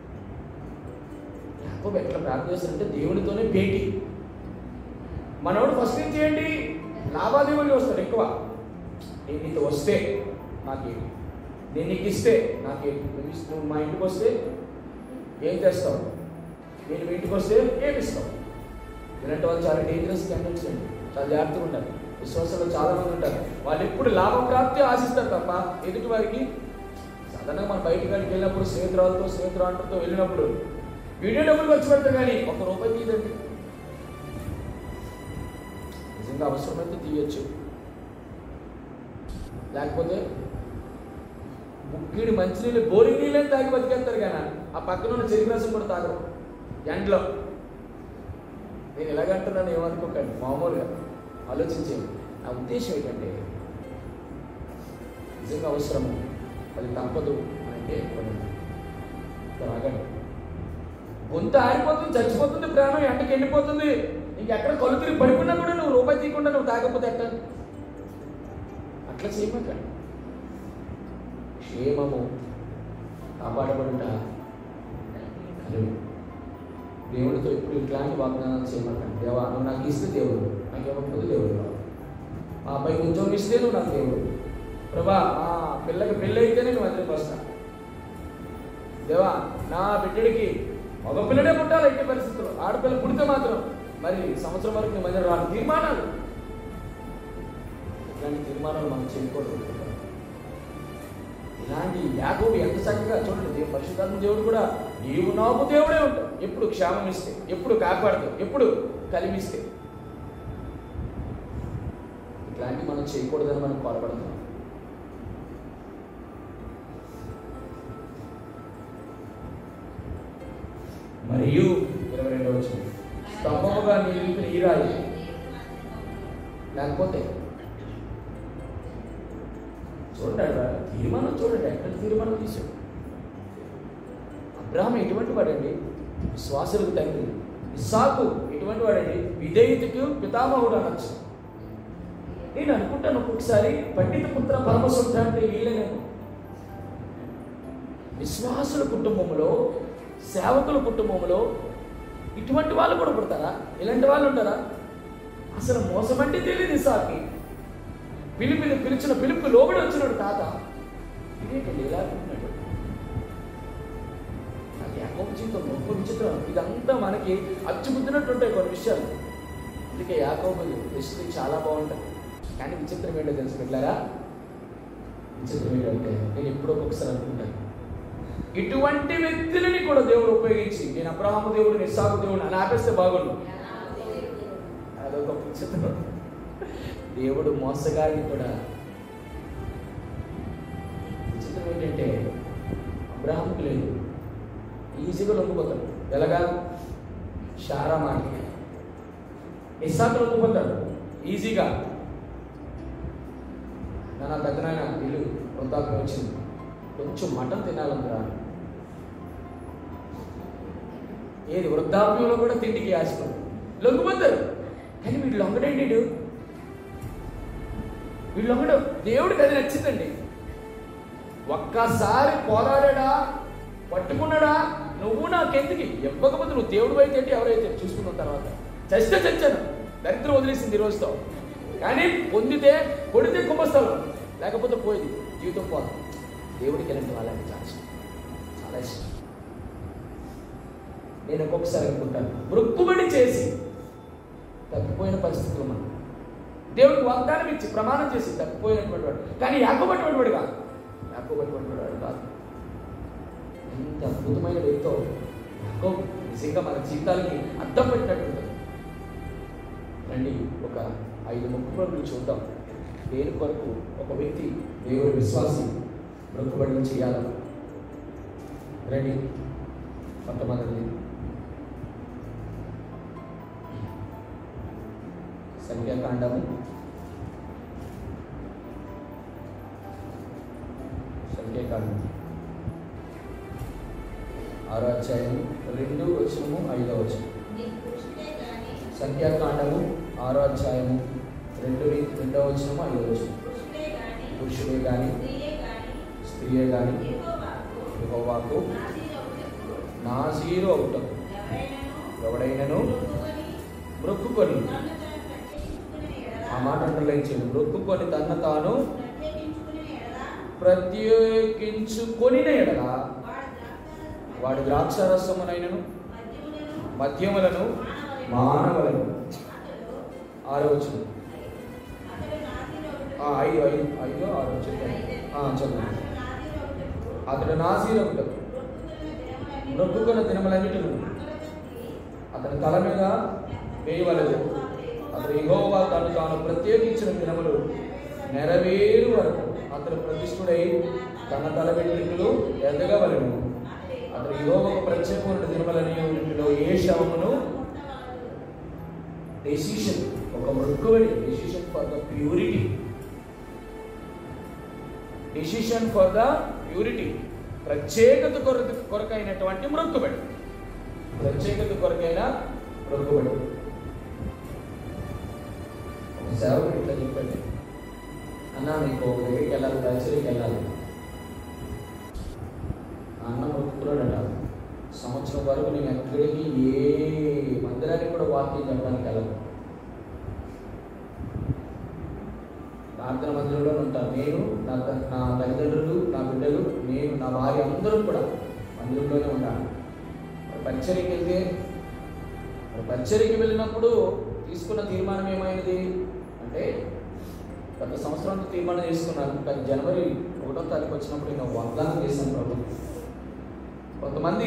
Speaker 1: యాకోబు ఎట్లా ప్రార్థన చేస్తారంటే దేవునితోనే భేటీ మనోడు ఫస్ట్ నుంచి ఏంటి లావాదేవీలు వస్తాడు ఎక్కువ నేను నీతో వస్తే నాకేంటి నేను నీకు ఇస్తే నాకేంటి నువ్వు ఇస్- నువ్వు మా ఇంటికి వస్తే ఏం చేస్తావు నేను మీ ఇంటికి వస్తే ఏమి ఇస్తావు ఇలాంటి వాళ్ళు చాలా డేంజరస్ క్యాండిడేట్స్ అండి చాలా జాగ్రత్తగా ఉంటారు విశ్వాసంలో చాలా మంది ఉంటారు వాళ్ళు ఎప్పుడు లాభప్రాప్తి ఆశిస్తారు తప్ప ఎదుటి వారికి సాధారణంగా మనం బయటికి కాడికి వెళ్ళినప్పుడు స్నేహితురాలతో స్నేహితురాలతో వెళ్ళినప్పుడు వీడియో డబ్బులు ఖర్చు పెడతారు కానీ ఒక రూపాయి తీయదండి నిజంగా అవసరమైతే తీయచ్చు లేకపోతే ముక్కిడి మంచినీళ్ళు బోరింగ్ నీళ్ళని తాగి బతికేస్తారు కానీ ఆ పక్కన ఉన్న చెరుకు రసం కూడా తాగరు ఎండలో నేను ఎలాగంటున్నాను ఏమనుకోకండి మామూలుగా ఆలోచించేది నా ఉద్దేశం ఏంటంటే నిజంగా అవసరము అది తప్పదు అని అంటే కొనండి. ఇక్కడ ఆగండి గొంతు ఆరిపోతుంది చచ్చిపోతుంది ప్రాణం ఎండకి ఎండిపోతుంది నీకు ఎక్కడ కళ్ళు తిరిగి పడిపోయినా కూడా నువ్వు రూపాయి తీయకుండా నువ్వు తాగకపోతే ఎట్ట అట్లా చేయమాకండి క్షేమము కాపాడబడుట కలిగి దేవుడితో ఇప్పుడు ఇట్లాంటి వాగ్దానాలు చేయమాకండి దేవా నువ్వు నాకు ఇస్తే దేవుడు నాకేమవుతుంది దేవుడు కావాలి. మా అబ్బాయికి ఉద్యోగం ఇస్తే నువ్వు నాకు దేవుడు ప్రభా మా పిల్లకి పెళ్ళి అయితేనే నువ్వు అందరికి వస్తా దేవా నా బిడ్డడికి మగ పిల్లడే పుట్టాలి ఎట్టి పరిస్థితుల్లో ఆడపిల్ల పుడితే మాత్రం మరి సంవత్సరం వరకు నీ మధ్య రాను తీర్మానాలు ఇట్లాంటి తీర్మానాలు మనం చేయకూడదు ఇలాంటి యాకోబు ఎంత చక్కగా చూడండి దేవుడు పరిశుద్ధాత్మ దేవుడు కూడా నీవు నాకు దేవుడే ఉంటావు ఎప్పుడు క్షేమం ఇస్తే ఎప్పుడు కాపాడుతావు ఎప్పుడు కలిమిస్తే ఇట్లాంటివి మనం చేయకూడదని మనం కోరపడుతున్నాం మరియు ఇరవై రెండవ వచ్చిన స్తంభముగా నిలిపిన ఈ రాయి లేకపోతే చూడండి అక్కడ తీర్మానం చూడండి ఎక్కడ తీర్మానం తీసాడు అబ్రాహం ఎటువంటి వాడండి విశ్వాసులకు తండ్రి ఇస్సాకు ఎటువంటి వాడండి విధేయతకు పితామహుడు అనొచ్చు నేను అనుకుంటాను ఒక్కొక్కసారి పండిత పుత్ర పరమశుద్ధ అంటే వీళ్ళనేమో విశ్వాసుల కుటుంబంలో సేవకుల కుటుంబంలో ఇటువంటి వాళ్ళు కూడా పుడతారా ఇలాంటి వాళ్ళు ఉంటారా అసలు మోసం అంటే తెలియదు ఇసాకి పిలిపిని పిలిచిన పిలుపు లోబడి వచ్చినాడు తాత ఇదేంటండి ఇలా అంటున్నాడు అది యాకోబు జీవితం గొప్ప విచిత్రం ఇదంతా మనకి అచ్చుగుద్దినట్టు ఉంటాయి కొన్ని విషయాలు అందుకే యాకోబు హిస్టరీ చాలా బాగుంటుంది కానీ విచిత్రం ఏంటో తెలుసు పెట్టారా విచిత్రం ఏంటంటే నేను ఎప్పుడో ఒకసారి అనుకుంటాను ఇటువంటి వ్యక్తులని కూడా దేవుడు ఉపయోగించి నేను అబ్రహాము దేవుడు నిస్సాకు దేవుడు అని ఆపేస్తే బాగుండు అదొక విచిత్రం దేవుడు మోసగారిని కూడా విచిత్రం ఏంటంటే అబ్రహాంకి లేదు ఈజీగా లొంగిపోతాడు ఎలాగా షారా మాటకి ఇస్సాకు లొంగిపోతాడు ఈజీగా నా పెద్దనాయన ఇల్లు వృద్ధాప్యం వచ్చింది కొంచెం మటన్ తినాలందిరా ఏది వృద్ధాప్యంలో కూడా తిండికి ఆశపడు లొంగిపోతారు కానీ వీడు లొంగడండి వీడు వీళ్ళు లొంగడు దేవుడికి అది నచ్చిందండి ఒక్కసారి పోరాడా పట్టుకున్నాడా నువ్వు నాకెందుకు ఇవ్వకపోతే నువ్వు దేవుడు అయితే ఏంటి ఎవరైతే చూసుకున్న తర్వాత చస్తే చచ్చాను దరిద్రం వదిలేసింది ఈ రోజుతో కానీ పొందితే కొడితే కుంభస్థలం లేకపోతే పోయేది జీవితం పోదు దేవుడికి ఎలాంటి వాళ్ళంటే చాలా ఇష్టం చాలా ఇష్టం నేను ఒక్కొక్కసారి అనుకుంటాను మృక్కుబడి చేసి తప్పిపోయిన పరిస్థితులు మనం దేవుడికి వాగ్దానం ఇచ్చి ప్రమాణం చేసి తప్పిపోయినటువంటి వాడు కానీ యాకోబటువంటి వాడు కాదు యాకోబటువంటి వాడు కాదు ఎంత అద్భుతమైన వ్యక్తో యాకో నిజంగా మన జీవితాలకి అర్థం పెట్టినట్టు రండి ఒక ఐదు మొక్కుబడులు చూద్దాం దేని కొరకు ఒక వ్యక్తి దేవుడి విశ్వాసి మొక్కుబడులు చేయాలి రండి మొట్టమొదటిది సంఖ్యాకాండము సంఖ్యాకాండం ఆరో అధ్యాయం రెండు వచనము ఐదో వచనం
Speaker 2: నీ కృషితే గాని
Speaker 1: సంఖ్యాకాండము ఆరో అధ్యాయము రెండు రెండవ వచనము ఐదో వచనం
Speaker 2: కృషితే గాని
Speaker 1: పురుషుడే కానీ
Speaker 2: స్త్రీయే గాని
Speaker 1: స్త్రీయే కానీ
Speaker 2: యెహోవాకు
Speaker 1: యెహోవాకు
Speaker 2: నాజీరవుటకు
Speaker 1: నాజీరు అవుటకు
Speaker 2: ఎవరైనను
Speaker 1: ఎవడైనను
Speaker 2: మొక్కుకొని
Speaker 1: మొక్కుకొని
Speaker 2: తన్ను తాను ప్రత్యేకించుకుని ఎడల
Speaker 1: ఆ మాట అంటలేంచాడు మొక్కుకొని తన తాను
Speaker 2: ప్రత్యేకించుకుని ఎడల
Speaker 1: ప్రత్యేకించుకొని ఎడల
Speaker 2: వాడు
Speaker 1: వాడు
Speaker 2: ద్రాక్షారసము
Speaker 1: ద్రాక్షారసమునైనను
Speaker 2: మద్యములను
Speaker 1: మద్యములను మానవలను
Speaker 2: అతడు
Speaker 1: ఆరో వచ్చిన
Speaker 2: అతడు నాజీరవుటకు
Speaker 1: ఐదు ఐదు ఐదు ఆరో చెప్పండి చెప్పండి అతడు నాజీరవుటకు మొక్కుకున్న దినములన్నిటిను అతని తల మీద వేయవలదు అతడు యెహోవా తను తాను ప్రత్యేకించిన దినములు నెరవేరు వరకు అతడు ప్రతిష్ఠుడై తన తల వెంట్రుకలు ఎదగవలను అతడు యోగకు ప్రత్యేకమైన దినమలని వీటిలో ఏ శవమును డెసిషన్ ఒక మృక్కుబడి decision for the purity decision for the purity ప్రత్యేకత కొరకు కొరకైనటువంటి మృక్కుబడి ప్రత్యేకత కొరకైన మృక్కుబడి ఒక సేవకుడు ఇట్లా చెప్పండి అన్న మీకు ఒక దగ్గరికి వెళ్ళాలి కచేరీకి వెళ్ళాలి ఆ అన్న మొక్కుకున్నాడట సంవత్సరం వరకు నేను ఎక్కడికి ఏ మందిరానికి కూడా వాక్యం చెప్పడానికి వెళ్ళను ప్రార్థన మందిరంలో ఉంటాను నేను నా త- నా తల్లిదండ్రులు నా బిడ్డలు నేను నా భార్య అందరూ కూడా మందిరంలోనే ఉంటాను మరి పరిచర్యకి వెళ్తే మరి పరిచర్యకి వెళ్ళినప్పుడు తీసుకున్న తీర్మానం ఏమైనది అంటే గత సంవత్సరంలో తీర్మానం చేసుకున్నాను కానీ జనవరి ఒకటో తారీఖు వచ్చినప్పుడు నేను వాగ్దానం చేశాను ప్రభు కొంతమంది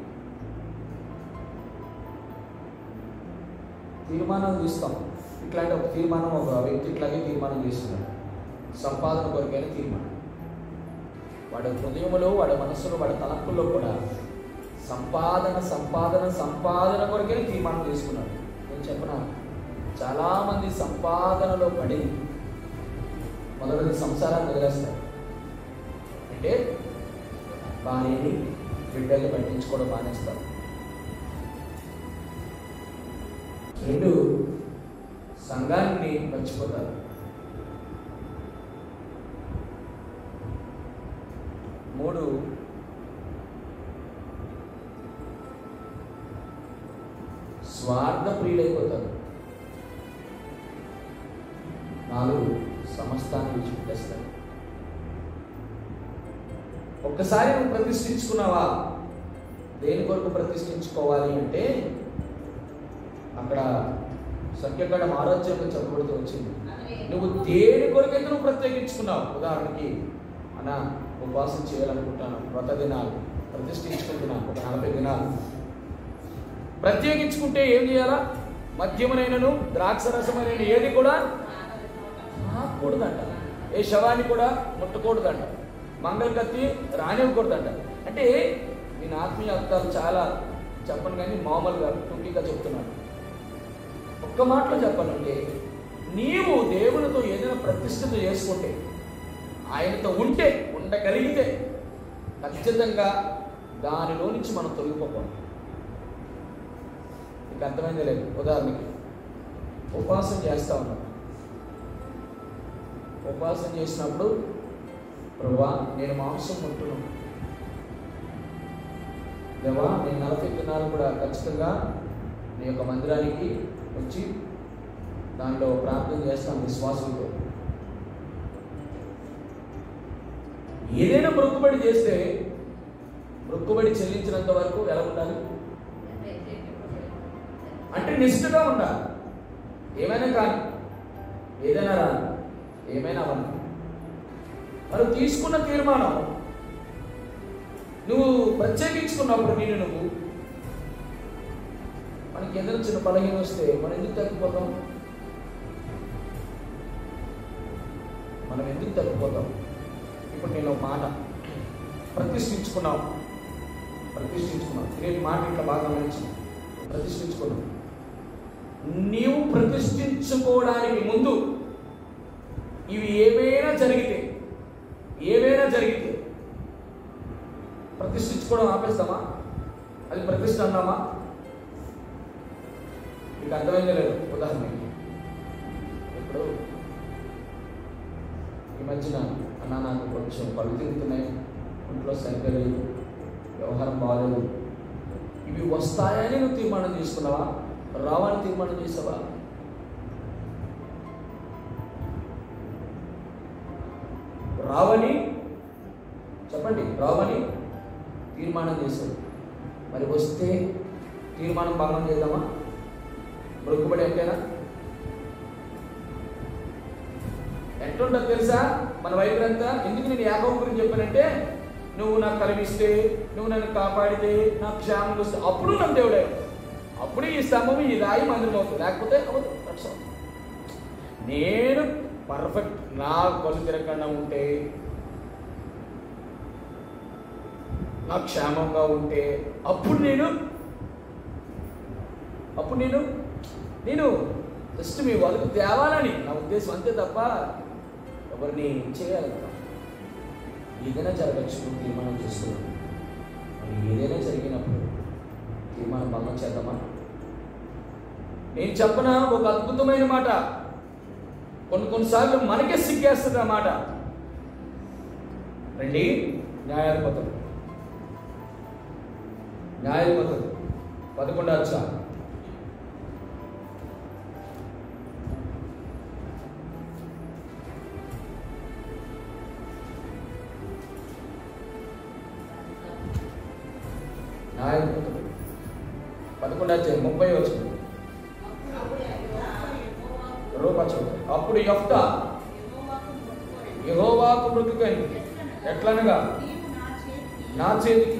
Speaker 1: తీర్మానం తీస్తాం ఇట్లాంటి ఒక తీర్మానం ఒక వ్యక్తి ఇట్లాగే తీర్మానం చేస్తున్నాడు సంపాదన కొరకైన తీర్మానం వాడి హృదయంలో వాడి మనస్సులో వాడి తలంపుల్లో కూడా సంపాదన సంపాదన సంపాదన కొరకైన తీర్మానం తీసుకున్నాడు నేను చెప్పనా చాలామంది సంపాదనలో పడి మొదటిది సంసారాన్ని వదిలేస్తారు అంటే భార్యని బిడ్డల్ని పట్టించుకోవడం మానేస్తారు రెండు సంఘాన్ని మర్చిపోతారు మూడు స్వార్థ ప్రియులైపోతారు నాలుగు సమస్తాన్ని విడిచిపెట్టేస్తారు ఒక్కసారి నువ్వు ప్రతిష్ఠించుకున్నావా దేని కొరకు ప్రతిష్ఠించుకోవాలి అంటే అక్కడ సత్యకాండం ఆరోగ్యంగా చెప్పబడుతూ వచ్చింది నువ్వు దేని కొరకైతే నువ్వు ప్రత్యేకించుకున్నావు ఉదాహరణకి అన్న ఉపవాసం చేయాలనుకుంటాను వ్రత దినాలు ప్రతిష్ఠించుకుంటున్నాను ఒక నలభై దినాలు ప్రత్యేకించుకుంటే ఏం చేయాలా మద్యమునైనను ద్రాక్ష రసమైన ఏది కూడా తాకూడదంట ఏ శవాన్ని కూడా ముట్టకూడదంట మంగళ కత్తి రానివ్వకూడదంట అంటే నేను ఆత్మీయ అర్థాలు చాలా చెప్పను కానీ మామూలుగా టూకీగా చెప్తున్నాను ఒక్క మాటలో చెప్పాలంటే నీవు దేవునితో ఏదైనా ప్రతిష్ఠిత చేసుకుంటే ఆయనతో ఉంటే ఉండగలిగితే ఖచ్చితంగా దానిలో నుంచి మనం తొలగిపోకూడదు నీకు అర్థమైంది లేదు ఉదాహరణకి ఉపవాసం చేస్తా ఉన్నాం ఉపవాసం చేసినప్పుడు ప్రభా నేను మాంసం ముట్టున్నాను దేవా నేను నలభై దినాలు కూడా ఖచ్చితంగా నీ యొక్క మందిరానికి వచ్చి దానిలో ప్రార్థన చేస్తాను విశ్వాసంతో ఏదైనా మొక్కుబడి చేస్తే మొక్కుబడి చెల్లించినంత వరకు ఎలా ఉండాలి అంటే నిష్ఠగా ఉండాలి ఏమైనా కానీ ఏదైనా రాని ఏమైనా అవ్వాలి మరి తీసుకున్న తీర్మానం నువ్వు ప్రత్యేకించుకున్నప్పుడు నేను నువ్వు మనకి ఏదైనా చిన్న బలహీన వస్తే మనం ఎందుకు తగ్గిపోతాం మనం ఎందుకు తగ్గిపోతాం ఇప్పుడు నేను ఒక మాట ప్రతిష్ఠించుకున్నావు ప్రతిష్ఠించుకున్నావు నేను మాట ఇట్లా బాగా గమనించి ప్రతిష్ఠించుకున్నావు నీవు ప్రతిష్ఠించుకోవడానికి ముందు ఇవి ఏమైనా జరిగితే ఏమైనా జరిగితే ప్రతిష్ఠించుకోవడం ఆపేస్తామా అది ప్రతిష్ఠ అన్నామా మీకు అర్థమైందే లేదు ఉదాహరణకి ఇప్పుడు ఈ మధ్యన అన్న నాకు కొంచెం కళ్ళు తిరుగుతున్నాయి ఒంట్లో సరిగ్గా లేదు వ్యవహారం బాగాలేదు ఇవి వస్తాయని నువ్వు తీర్మానం చేసుకున్నావా రావని తీర్మానం చేసావా రావని చెప్పండి రావని తీర్మానం చేశావు మరి వస్తే తీర్మానం భంగం చేద్దామా మొక్కుబడి ఎంతైనా ఎట్లుంటుంది తెలుసా మన వైపు అంతా ఎందుకు నేను యాకవ గురించి చెప్పానంటే నువ్వు నాకు కలిగిస్తే నువ్వు నన్ను కాపాడితే నాకు క్షేమం వస్తే అప్పుడు నన్ను దేవుడే అప్పుడు ఈ స్తంభం ఈ రాయి మందిరం అవుతుంది లేకపోతే అవ్వదు. That's all. నేను పర్ఫెక్ట్ నా కళ్ళు తిరగకుండా ఉంటే నా క్షేమంగా ఉంటే అప్పుడు నేను అప్పుడు నేను నేను జస్ట్ మీ వాళ్ళకు తేవాలని నా ఉద్దేశం అంతే తప్ప ఎవరిని చేయాలి కదా ఏదైనా జరగచ్చు నువ్వు తీర్మానం చేసుకున్నాను మరి ఏదైనా జరిగినప్పుడు తీర్మానం భంగం చేద్దామా నేను చెప్పన ఒక అద్భుతమైన మాట కొన్ని కొన్నిసార్లు మనకే సిగ్గేస్తుంది ఆ మాట రండి న్యాయాధిపతులు న్యాయాధిపతులు పదకొండు అచ్చా న్యాయాధిపతులు పదకొండు అధ్యాయం ముప్పై వచ్చింది రూపచు అప్పుడు యొఫ్త యెహోవాకు మృతుకని ఎట్లనగా నా చేతికి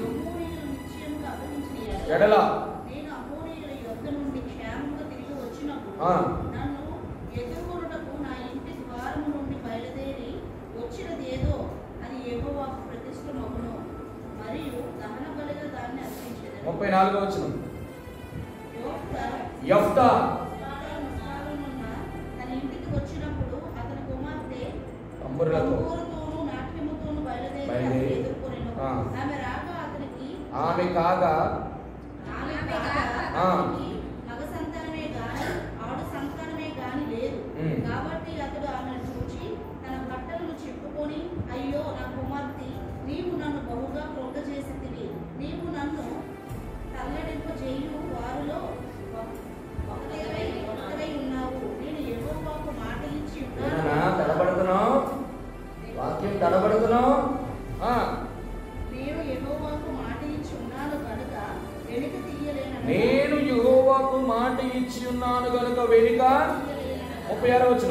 Speaker 1: ఎడల
Speaker 2: నేను అమోరీయుల యొద్ద నుండి క్షేమంగా తిరిగి వచ్చినప్పుడు
Speaker 1: ఆ.
Speaker 2: నన్ను ఎదుర్కొనుటకు నా ఇంటి ద్వారము నుండి బయలుదేరి వచ్చినది ఏదో అది యెహోవాకు ప్రతిష్ఠమగును మరియు దహన బలిగా దాన్ని అర్పించెదను.
Speaker 1: ముప్పై నాలుగో వచ్చిన
Speaker 2: యోఫ్త
Speaker 1: యొఫ్త
Speaker 2: ముసారునున్న తన ఇంటికి వచ్చినప్పుడు అతని కుమార్తె
Speaker 1: తమ్మురులతో
Speaker 2: తంబూరుతోనూ నాట్యముతోనూ బయలుదేరి
Speaker 1: బయలుదేరి.
Speaker 2: అతన్ని ఎదుర్కొనెను.
Speaker 1: ఆ.
Speaker 2: ఆమె రాక అతనికి
Speaker 1: ఆమె కాగా
Speaker 2: ఆమె కాగా
Speaker 1: ఆ.
Speaker 2: అతనికి మగ సంతానమే గాని ఆడు సంతానమే గాని లేదు
Speaker 1: ఉమ్.
Speaker 2: కాబట్టి అతడు ఆమెను చూచి తన బట్టలను చెప్పుకొని అయ్యో నా కుమార్తె నీవు నన్ను బహుగా కృంగజేసితివి నీవు నన్ను తల్లడింపజేయు వారిలో ఒక- ఒకటివై ఒకటివై ఉన్నావు నేను యెహోవాకు మాట ఇచ్చి
Speaker 1: ఏమన్నా
Speaker 2: ఉన్నాను
Speaker 1: తడబడుతున్నావు వాక్యం తడబడుతున్నావు ఆ,
Speaker 2: నేను యెహోవాకు మాట ఇచ్చి ఉన్నాను కనుక వెనుక తీయలేనని
Speaker 1: నేను యెహోవాకు మాట ఇచ్చి ఉన్నాను గనుక వెనుక ముప్పై ఆరో వచ్చిన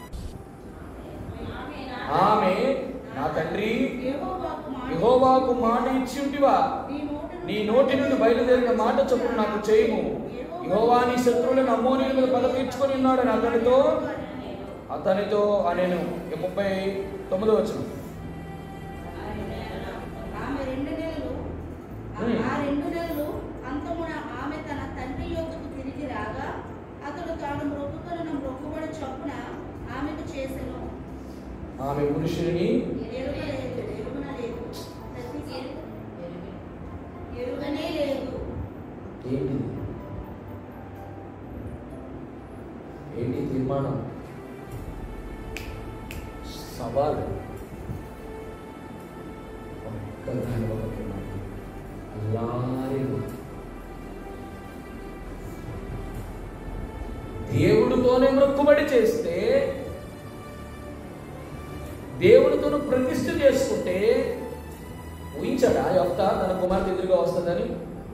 Speaker 1: ఆమె నా తండ్రి
Speaker 2: యెహోవాకు మాట
Speaker 1: యెహోవాకు మాట ఇచ్చి ఉంటివా
Speaker 2: నీ నోటి
Speaker 1: నీ నోటి నుండి బయలుదేరిన మాట చొప్పున నాకు చేయము యెహోవా నీ శత్రువులను అమ్మోని మీద పద తీర్చుకొని ఉన్నాడని అతనితో అతనితో అనేను ఈ ముప్పై తొమ్మిదో వచ్చిన
Speaker 2: ఆమె రెండు నెలలు ఆ-
Speaker 1: ఉమ్.
Speaker 2: ఆ రెండు నెలలు అంతమున ఆమె తన తండ్రి యొక్కకు తిరిగి రాగా అతడు తాను మొక్కుకొనిన మొక్కుబడి చొప్పున ఆమెకు చేసెను
Speaker 1: ఆమె పురుషుని
Speaker 2: ఎరుగలేదు ఎరుగునలేదు ప్రతి ఎరుగనే లేదు
Speaker 1: ఏంటిది ఏంటి తీర్మానం సవాలు ఒక్కదాని ఒక తీర్మానం అల్లారి దేవుడితోనే మొక్కుబడి చేస్తే దేవుడితోను ప్రతిష్ఠ చేసుకుంటే ఊహించాడా యొక్క తన కుమార్తె ఎదురుగా వస్తుందని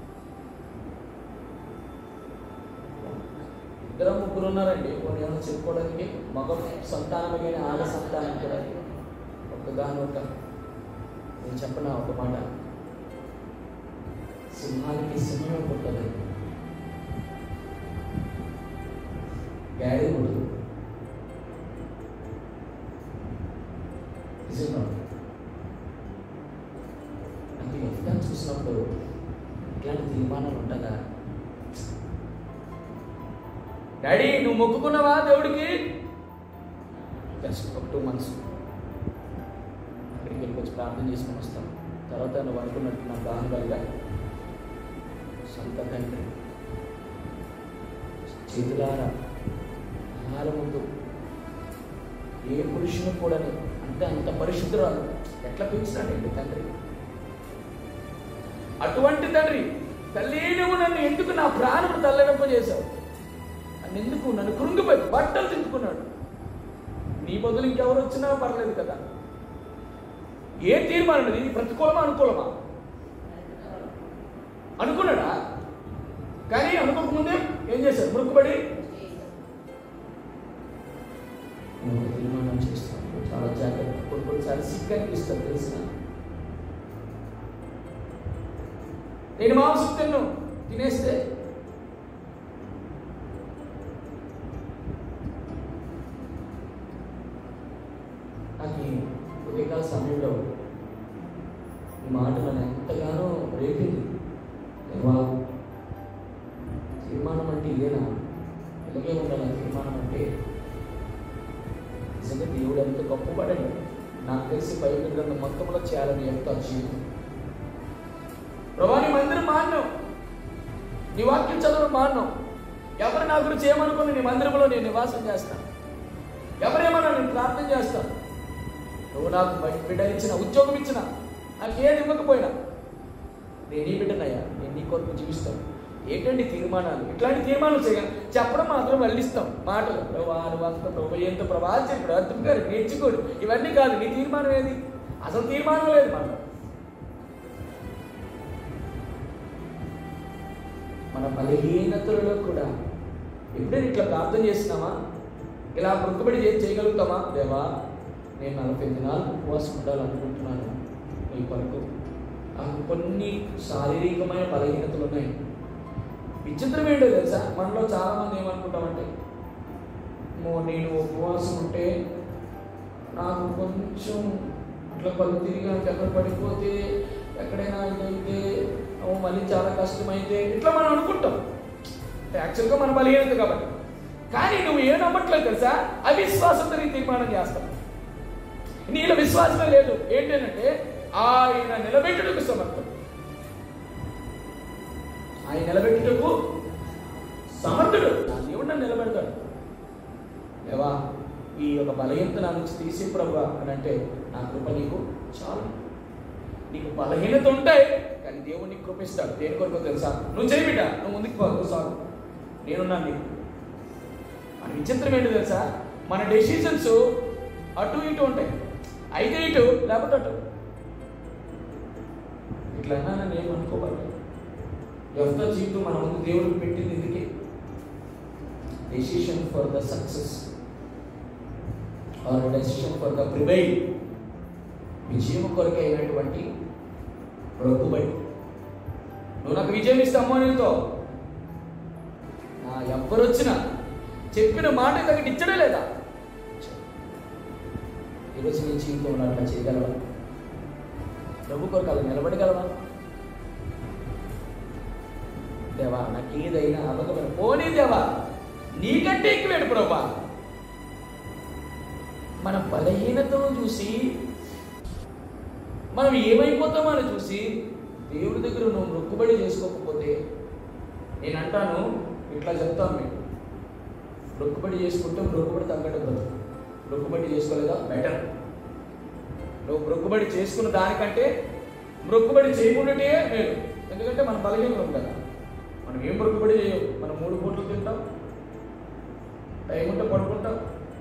Speaker 1: ఇద్దరు ముగ్గురు ఉన్నారండి కొన్ని ఏమైనా చెప్పుకోవడానికి మగ సంతానమే కానీ ఆడ సంతానం కూడా ఒక్కగాను ఒక నేను చెప్పనా ఒక మాట సింహానికి సింహమే పుట్టదండి గాడి పుట్టదు నిజంగా అంటే ఎంత చూసినప్పుడు ఇట్లాంటి తీర్మానం ఉంటుందా డాడీ నువ్వు మొక్కుకున్నావా దేవుడికి జస్ట్ ఒక టూ మంత్స్ అక్కడికి వెళ్ళి వచ్చి ప్రార్థన చేసుకొని వస్తాం తర్వాత నువ్వు అనుకున్నట్టు నాకు దానిగా సొంత తండ్రి చేతులారా ఆహార ముందు ఏ పురుషుని కూడా అంటే అంత పరిశుద్ధురాలు ఎట్లా పెంచినాడండి తండ్రి అటువంటి తండ్రి తల్లి నువ్వు నన్ను ఎందుకు నా ప్రాణం తల్లడింప చేశావు నన్ను ఎందుకు నన్ను కృంగిపోయి బట్టలు తింటుకున్నాడు నీ బదులు ఇంకెవరు వచ్చినా పర్లేదు కదా ఏ తీర్మానం ఇది? ఇది ప్రతికూలమా అనుకూలమా అనుకున్నాడా కానీ అనుకోకముందే ఏం చేశాడు మురుక్కుబడి నేను ఒక తీర్మానం చేస్తాను చాలా జాగ్రత్త కొన్ని కొన్నిసార్లు సిగ్గు అనిపిస్తుంది తెలిసిన నేను మాంసం తిన్ను తినేస్తే ఈ మాట నన్ను ఎంతగానో రేపింది దేవా తీర్మానం అంటే ఇదేనా ఇలాగే ఉండాలి ఆ తీర్మానం అంటే నిజంగా దేవుడు ఎంత గొప్పపడండి నాకు తెలిసి బైబిల్ గ్రంథం మొత్తంలో చేయాలని ఎంత జీవితం ప్రభా నీ మందిరం మాన్యం నీ వాక్యం చదవడం మాన్యం ఎవరు నా గురించి ఏమనుకుని నీ మందిరంలో నేను నివాసం చేస్తాను ఎవరేమన్నా నేను ప్రార్థన చేస్తాను నువ్వు నాకు బ- బిడ్డ ఇచ్చిన ఉద్యోగం ఇచ్చిన నాకు ఏది ఇవ్వకపోయినా నేను నీ బిడ్డనయ్యా నేను నీ కొరకు జీవిస్తాను ఏంటండి తీర్మానాలు ఇట్లాంటి తీర్మానాలు చేయగలను చెప్పడం మాత్రం వల్లిస్తాం మాటలు ప్రభా నువ్వు అంత ప్రభు ఎంత ప్రభా చెప్పాడు అర్థం గారు నేర్చుకోడు ఇవన్నీ కాదు నీ తీర్మానం ఏది అసలు తీర్మానం లేదు మనలో మన బలహీనతలలో కూడా ఎప్పుడైనా ఇట్లా ప్రార్థన చేస్తున్నామా ఇలా మొక్కుబడి చేసి చేయగలుగుతామా దేవా నేను నలభై దినాలు ఉపవాసం ఉండాలనుకుంటున్నాను నీ కొరకు నాకు కొన్ని శారీరకమైన బలహీనతలు ఉన్నాయి విచిత్రం ఏంటో తెలుసా మనలో చాలా మంది ఏమనుకుంటామంటే "అమ్మో, నేను ఉపవాసం ఉంటే నాకు కొంచెం అట్లా పళ్ళు తిరిగి ఎక్కడ పడిపోతే ఎక్కడైనా ఇదైతే ఓ మళ్ళీ చాలా కష్టమైతే ఇట్లా మనం అనుకుంటాం యాక్చువల్గా మన బలహీనత కాబట్టి కానీ నువ్వు ఏ నమ్మట్లేదు తెలుసా అవిశ్వాసంతో నీ తీర్మానం చేస్తావు నీలో విశ్వాసమే లేదు ఏంటంటే ఆయన నిలబెట్టుటకు సమర్థం ఆయన నిలబెట్టుటకు సమర్థుడు నా దేవుడు నన్ను నిలబెడతాడు దేవా ఈ యొక్క బలహీనత నా నుంచి తీసే ప్రభు అని అంటే నా కృప నీకు చాలు నీకు బలహీనత ఉంటాయి కానీ దేవుడు నీకు కృపిస్తాడు దేని కొరకు తెలుసా నువ్వు చేయి బిడ్డ నువ్వు ముందుకు పో నువ్వు చాలు నేనున్నాను నీకు మన విచిత్రం ఏంటో తెలుసా మన డెసిషన్స్ అటు ఇటు ఉంటాయి అయితే ఇటు లేకపోతే అటు ఇట్లయినా నన్ను ఏమనుకోవాలి ఎవరితో జీవితం మన ముందు దేవుడికి పెట్టింది ఇందుకే decision for the success or decision for the prevail విజయం కొరకు అయినటువంటి మొక్కుబడి నువ్వు నాకు విజయం ఇస్తామో నీతో నా ఎవ్వరు వచ్చినా చెప్పిన మాట తగ్గట్టు ఇచ్చడే లేదా ఈరోజు నీ జీవితంలో అట్లా చేయగలవా ప్రభు కొరకు అలా నిలబడగలవా దేవా నాకు ఏదైనా అబద్ధమైన పోనీ దేవా నీకంటే ఎక్కువేడు ప్రభా మన బలహీనతను చూసి మనం ఏమైపోతామో అని చూసి దేవుడి దగ్గర నువ్వు మొక్కుబడి చేసుకోకపోతే నేను అంటాను ఇట్లా చెప్తాను మీకు మొక్కుబడి చేసుకుంటే మొక్కుబడి తగ్గడం బతుకు మొక్కుబడి చేసుకోలేదా బెటర్ నువ్వు మొక్కుబడి చేసుకున్న దానికంటే మొక్కుబడి చేయకుండాటే మేలు ఎందుకంటే మన బలహీనం కదా మనం ఏం మొక్కుబడి చేయవు మనం మూడు పూటలు తింటాం టైం ఉంటే పడుకుంటాం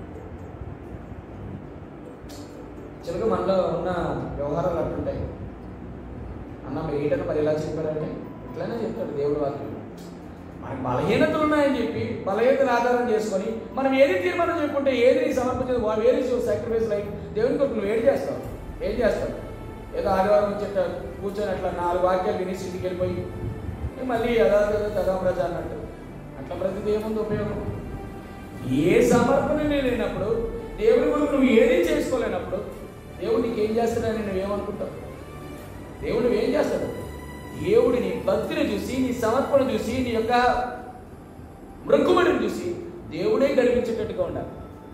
Speaker 1: చిలుక మనలో ఉన్న వ్యవహారాలు అట్లుంటాయి అన్న మీరు ఏంటన్నా మరి ఎలా చెప్పారంటే ఇట్లానే చెప్తాడు దేవుడు వాక్యం మనకి బలహీనతలు ఉన్నాయని చెప్పి బలహీనతలు ఆధారం చేసుకొని మనం ఏది తీర్మానం చెప్పుకుంటే ఏది నీకు సమర్పించదు వాడు ఏది సాక్రిఫైస్ లైఫ్ దేవుని కొరకు నువ్వు ఏం చేస్తావు ఏం చేస్తావు ఏదో ఆదివారం వచ్చేట కూర్చొని అట్లా నాలుగు వాక్యాలు వినేసి ఇంటికి వెళ్ళిపోయి ఇక మళ్ళీ యథా తదాం రజ అన్నట్టు అట్లా ప్రతిదీ ఏముంది ఉపయోగం ఏ సమర్పణ లేనప్పుడు దేవుడి కొరకు నువ్వు ఏది చేసుకోలేనప్పుడు దేవుడు నీకు ఏం చేస్తాడని నువ్వేమనుకుంటావు దేవుడు నువ్వేం చేస్తాడు దేవుడి నీ భక్తిని చూసి నీ సమర్పణ చూసి నీ యొక్క మృక్కుమడిని చూసి దేవుడే గడిపించేటట్టుగా ఉండాలి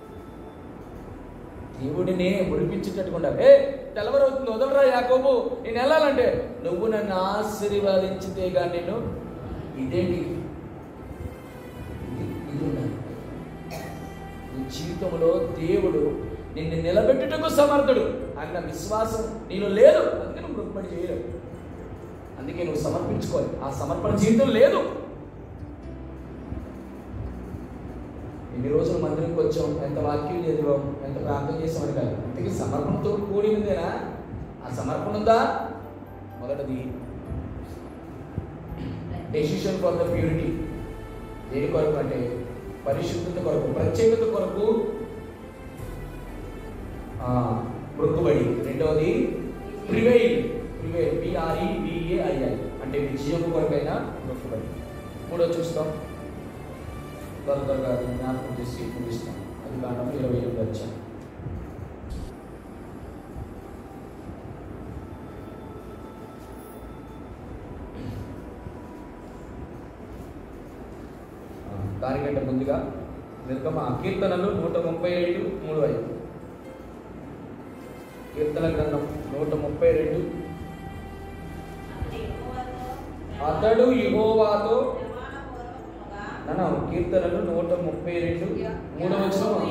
Speaker 1: దేవుడినే ముడిపించేటట్టుగా ఉండాలి ఏ తెల్లవారవుతుంది వదలరా యాకోబు నేను వెళ్ళాలంటే నువ్వు నన్ను ఆశీర్వాదించితే కానీ నేను ఇదేంటి ఇది ఇది ఉండాలి నీ జీవితంలో దేవుడు నిన్ను నిలబెట్టుటకు సమర్థుడు అన్న విశ్వాసం నీలో లేదు అందుకే నువ్వు మృక్కుబడి చేయలేవు అందుకే నువ్వు సమర్పించుకోవాలి ఆ సమర్పణ జీవితం లేదు ఎన్ని రోజులు మందిరంకి వచ్చాం ఎంత వాక్యం చదివాం ఎంత ప్రార్థన చేసామని కాదు అందుకే సమర్పణతో కూడి ఉందేనా ఆ సమర్పణ ఉందా మొదటిది డెసిషన్ ఫర్ ద ప్యూరిటీ దేని కొరకు అంటే పరిశుద్ధత కొరకు ప్రత్యేకత కొరకు ఆ, మృక్కుబడి రెండవది ప్రివైల్ ప్రివైల్ పిఆర్ఈ బిఏఐఐ అంటే విజయం కొరకైనా మృక్కుబడి మూడో చూస్తాం త్వర త్వరగా అది జ్ఞాపకం చేసి ముగిస్తాం అది కారణం ఇరవై ఎనిమిది వచ్చాం దానికంటే ముందుగా నిర్గమ కీర్తనలు నూట ముప్పై రెండు మూడు ఐదు కీర్తన గ్రంథం నూట ముప్పై రెండు అతడు యెహోవాతో నన్ను కీర్తనలు నూట ముప్పై రెండు మూడవ వచనం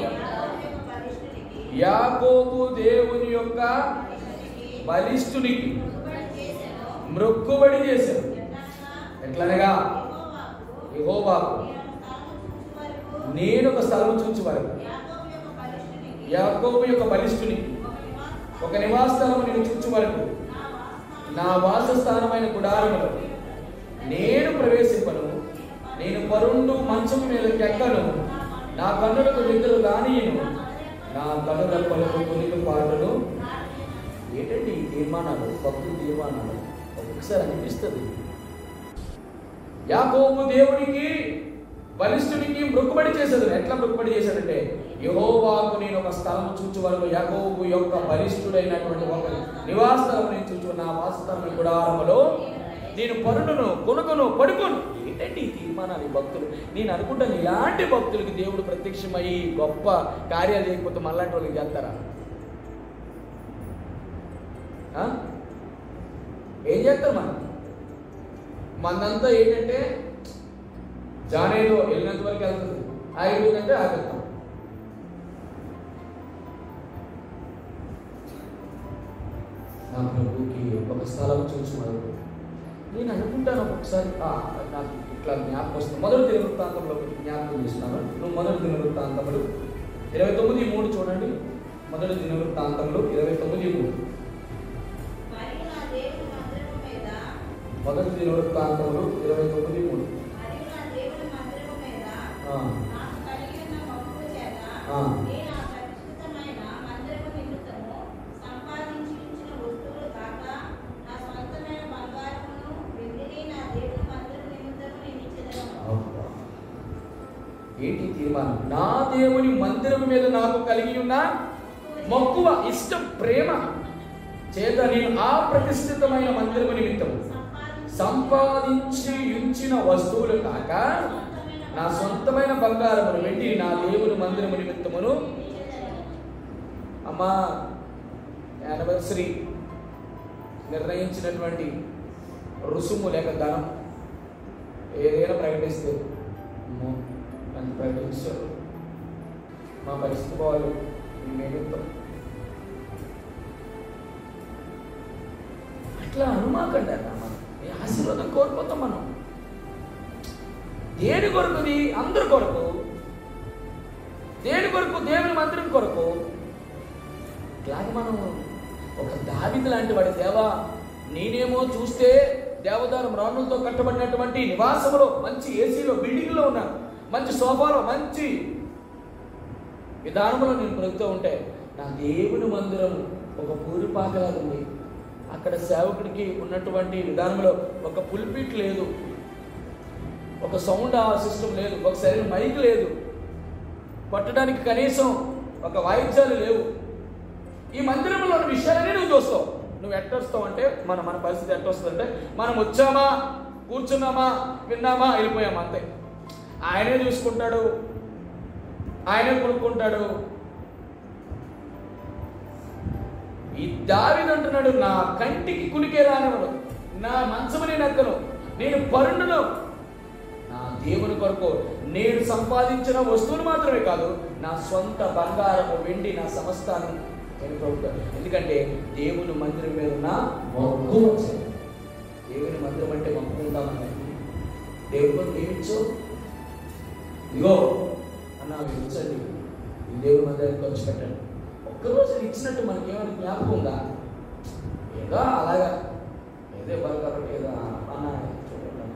Speaker 1: యాకోబు దేవుని యొక్క బలిష్ఠునికి మృక్కుబడి చేశాడు ఎట్లనగా యెహోవాకు నేను ఒక స్థలం చూచి వరకు యాకోబు యొక్క బలిష్ఠునికి ఒక నివాస స్థలము నేను చూచి వరకు నా వాసస్థానమైన గుడారములో నేను ప్రవేశింపను నేను పరుండు మంచం మీద ఎక్కను నా కన్నులకు నిద్ర రానియను నా కన్నుల పలుకు కొనికి పాటలు ఏంటండి ఈ తీర్మానాలు భక్తుల తీర్మానాలు ఒక్కొక్కసారి అనిపిస్తుంది యాకోబు దేవునికి బలిష్ఠునికి మృక్కుబడి చేశాడు ఎట్లా మృక్కుబడి చేశాడంటే యహోవాకు నేను ఒక స్థలం చూచు వరకు యాకోబు యొక్క బలిష్ఠుడైనటువంటి ఒక నివాస స్థలం నేను చూచు నా వాసస్థలం గుడారములో నేను పరుడును కొనుకను పడుకోను ఏంటండి ఈ తీర్మానాలు ఈ భక్తులు నేను అనుకుంటాను ఇలాంటి భక్తులకి దేవుడు ప్రత్యక్షమై గొప్ప కార్యాలు చేయకపోతే మళ్ళాంటి వాళ్ళకి చేస్తారా ఆ? ఏం చేస్తారు మనం మనంతా ఏంటంటే జానేదో వెళ్ళినంత వరకు వెళ్తుంది ఆగిపోయిందంటే ఆగిపోతాం నా ప్రభుకి ఒక స్థలం చూసి వరకు నేను అనుకుంటాను ఒక్కొక్కసారి "ఆ, నాకు ఇట్లా జ్ఞాపకం వస్తుంది మొదటి దిన వృత్తాంతంలో ఒకటి జ్ఞాపకం చేస్తున్నాను నువ్వు మొదటి దిన వృత్తాంతములు ఇరవై తొమ్మిది మూడు చూడండి మొదటి దిన వృత్తాంతంలో ఇరవై తొమ్మిది మూడు
Speaker 2: మరియు నా దేవుని మందిరము మీద
Speaker 1: మొదటి దిన వృత్తాంతంలో ఇరవై తొమ్మిది మూడు
Speaker 2: మరియు నా దేవుని మందిరము మీద
Speaker 1: ఆ,
Speaker 2: నాకు కలిగిన మక్కువ చేత
Speaker 1: ఆ.
Speaker 2: నేను ఆ ప్రతిష్ఠితమైన మందిరము నిమిత్తము సంపాదించి ఉంచిన వస్తువులు కాక నా స్వంతమైన బంగారమును వెండిని నా దేవుని మందిరము నిమిత్తము నేను ఇచ్చేదను
Speaker 1: అబ్బా. ఏంటి తీర్మానం నా దేవుని మందిరం మీద నాకు కలిగి ఉన్న మక్కువ ఇష్టం ప్రేమ చేత నేను ఆ ప్రతిష్ఠితమైన మందిరము నిమిత్తం సంపాదించి ఉంచిన వస్తువులు కాక నా సొంతమైన బంగారమును పెట్టి నా దేవుని మందిరము నిమిత్తమును అమ్మా యానివర్సరీ నిర్ణయించినటువంటి రుసుము లేక ధనం ఏదైనా ప్రకటిస్తే అమ్మో ఎంత ప్రకటించారు మా పరిస్థితి బాగాలి మేమిస్తాం అట్లా అనుమాకండి అన్న మనం ఈ ఆశీర్వాదం కోల్పోతాం మనం దేని కొరకుది అందరి కొరకు దేని కొరకు దేవుని మందిరం కొరకు ఇట్లాగే మనం ఒక దావిది లాంటి వాడి దేవా నేనేమో చూస్తే దేవదారం రాణులతో కట్టబడినటువంటి నివాసంలో మంచి ఏసీలో బిల్డింగ్లో ఉన్నాను మంచి సోఫాలో మంచి విధానంలో నేను బ్రతుకుతూ ఉంటే నా దేవుని మందిరం ఒక పూరిపాకలా ఉంది అక్కడ సేవకుడికి ఉన్నటువంటి విధానంలో ఒక పుల్పిట్ లేదు ఒక సౌండ్ సిస్టమ్ లేదు ఒక సరైన మైక్ లేదు కొట్టడానికి కనీసం ఒక వాయిద్యాలు లేవు ఈ మందిరంలోని విషయాలన్నీ నువ్వు చూస్తావు నువ్వు ఎట్టొస్తావు అంటే మన మన పరిస్థితి ఎట్టొస్తుంది అంటే మనం వచ్చామా కూర్చున్నామా విన్నామా వెళ్ళిపోయామా అంతే ఆయనే చూసుకుంటాడు ఆయనే కొనుక్కుంటాడు ఈ దావిది అంటున్నాడు నా కంటికి కులికే రానివ్వను నా మంచమని నక్కను నేను పరుండును నా దేవుని కొరకు నేను సంపాదించిన వస్తువులు మాత్రమే కాదు నా సొంత బంగారము వెండి నా సమస్తాన్ని నేను ప్రభుత్వం ఎందుకంటే దేవుని మందిరం మీద ఉన్న మగ్గు వచ్చింది దేవుని మందిరం అంటే మగ్గు ఉందామని దేవుని కొరకు ఏమిచ్చు ఇగో అన్న అవి ఇచ్చండి ఈ దేవుని మందిరానికి ఖర్చు పెట్టండి ఒక్కరోజు ఇది ఇచ్చినట్టు మనకి ఏమైనా జ్ఞాపకం ఉందా ఏదో అలాగా ఏదో బాగా కాబట్టి ఏదో అన్న చూడండి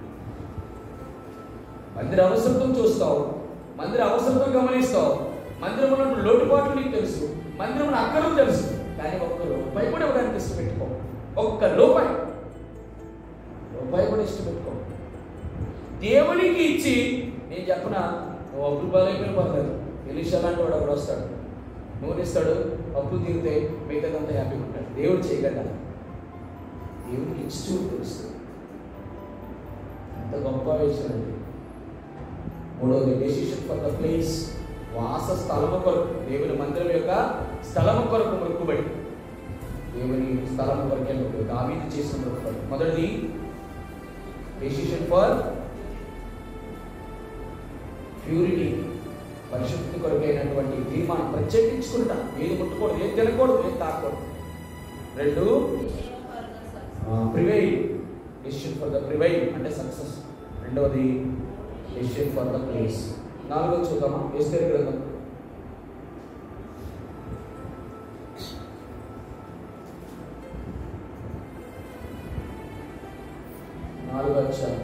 Speaker 1: మందిర అవసరం చూస్తావు మందిర అవసరం గమనిస్తావు మందిరంలో ఉన్న లోటుపాట్లు నీకు తెలుసు మందిరంలో అక్కడకు తెలుసు కానీ ఒక్క రూపాయి కూడా ఇవ్వడానికి ఇష్టపెట్టుకో ఒక్క రూపాయి రూపాయి కూడా ఇష్టపెట్టుకో దేవునికి ఇచ్చి నేను చెప్పన నువ్వు అప్పులు బాగాలైపోయిన పర్లేదు ఎలిషా లాంటి వాడు అప్పుడు వస్తాడు నూనె ఇస్తాడు అప్పులు తీరితే మిగతాదంతా హ్యాపీగా ఉంటాడు దేవుడు చేయగలడా దేవుడికి ఇచ్చి చూడు తెలుస్తుంది ఎంత గొప్ప విషయం అండి మూడవది డెసిషన్ ఫర్ ద ప్లేస్ వాస స్థలము కొరకు దేవుని మందిరం యొక్క స్థలము కొరకు మొక్కుబడి దేవుని స్థలము కొరకే మొక్కు దావీదు చేసిన మొక్కుబడి మొదటిది డెసిషన్ ఫర్ ప్యూరిటీ పరిశుద్ధి కొరకైనటువంటి తీర్మానం ప్రత్యేకించుకుంటా ఏది ముట్టకూడదు ఏది తినకూడదు ఏది తాకూడదు రెండు prevail decision for the prevail అంటే సక్సెస్ రెండవది డెసిషన్ ఫర్ ద ప్లేస్ నాలుగో చూద్దామా ఎస్తేర్ గ్రంథం నాలుగో అధ్యాయం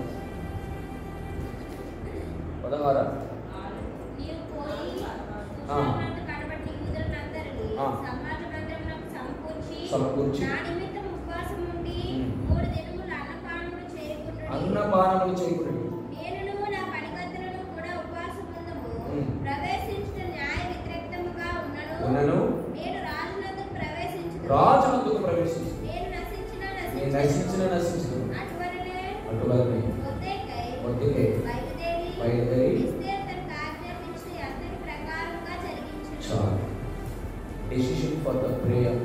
Speaker 1: పదహారు
Speaker 3: నీవు పోయి
Speaker 1: ఆ.
Speaker 3: ఉత్సవమందు కనబడి యూదులందరినీ
Speaker 1: ఆ.
Speaker 3: సమాజ మందిరమునకు సమకూర్చి
Speaker 1: సమకూర్చి
Speaker 3: నా నిమిత్తం ఉపవాసం ఉండి
Speaker 1: ఉమ్.
Speaker 3: మూడు దినములు అన్నపానములు చేయకుండుడి.
Speaker 1: అన్నపానములు చేయకుడి
Speaker 3: నేనును నా పనికత్తెలను కూడా ఉపవాసం ఉందము.
Speaker 1: ఉమ్.
Speaker 3: ప్రవేశించుట న్యాయ వ్యతిరేక్తముగా ఉన్నను.
Speaker 1: ఉన్నను.
Speaker 3: నేను రాజునందుకు ప్రవేశించుదును.
Speaker 1: రాజునందుకు ప్రవేశించు
Speaker 3: నేను నశించిన
Speaker 1: నేను
Speaker 3: నశించుదును.
Speaker 1: నశించిన నశించదు
Speaker 3: అటువలనే
Speaker 1: అటువలనే
Speaker 3: మొర్దెకై
Speaker 1: మొర్దెకై
Speaker 3: బయలుదేరి
Speaker 1: బయలుదేరి
Speaker 3: ఎస్తేరు తనకు ఆజ్ఞాపించిన అతని ప్రకారముగా జరిగించును.
Speaker 1: చాలు డెసిషన్ ఫర్ ద ప్రేయర్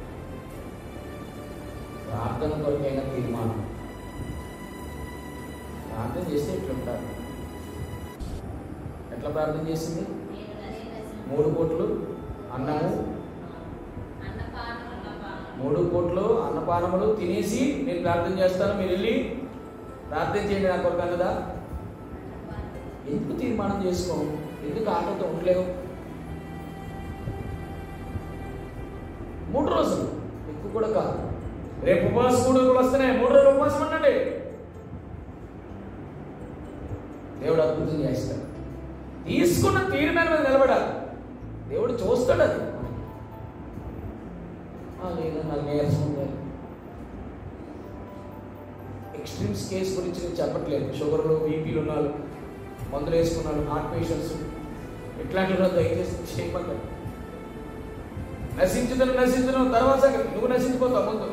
Speaker 1: ప్రార్థన కొరకైన తీర్మానం ప్రార్థన చేస్తే ఎట్లా ఉంటారు ఎట్లా ప్రార్థన చేసింది మూడు కోట్లు అన్నము మూడు కోట్లు అన్నపానములు తినేసి నేను ప్రార్థన చేస్తాను మీరు వెళ్ళి ప్రార్థన చేయండి నా కొరకు అన్నదా ఎందుకు తీర్మానం చేసుకోము ఎందుకు ఆటతో ఉండలేవు మూడు రోజులు ఎక్కువ కూడా కాదు రేపు ఉపవాసం మూడు రోజులు వస్తున్నాయి మూడు రోజులు ఉపవాసం ఉండండి దేవుడు అద్భుతం చేస్తాడు తీసుకున్న తీర్మానం మీద నిలబడాలి దేవుడు చూస్తాడు అది ఆ, లేదు నాకు నీరసం ఉంది ఎక్స్ట్రీమ్స్ కేస్ గురించి నేను చెప్పట్లేదు షుగర్లు బీపీలు ఉన్నారు మందులు వేసుకున్నాను హార్ట్ పేషెంట్స్ ఇట్లాంటి వాళ్ళు దయచేసి చేయమంటారు నశించుతాను నశించను తర్వాత సంగతి. నువ్వు నశించిపోతావు ముందు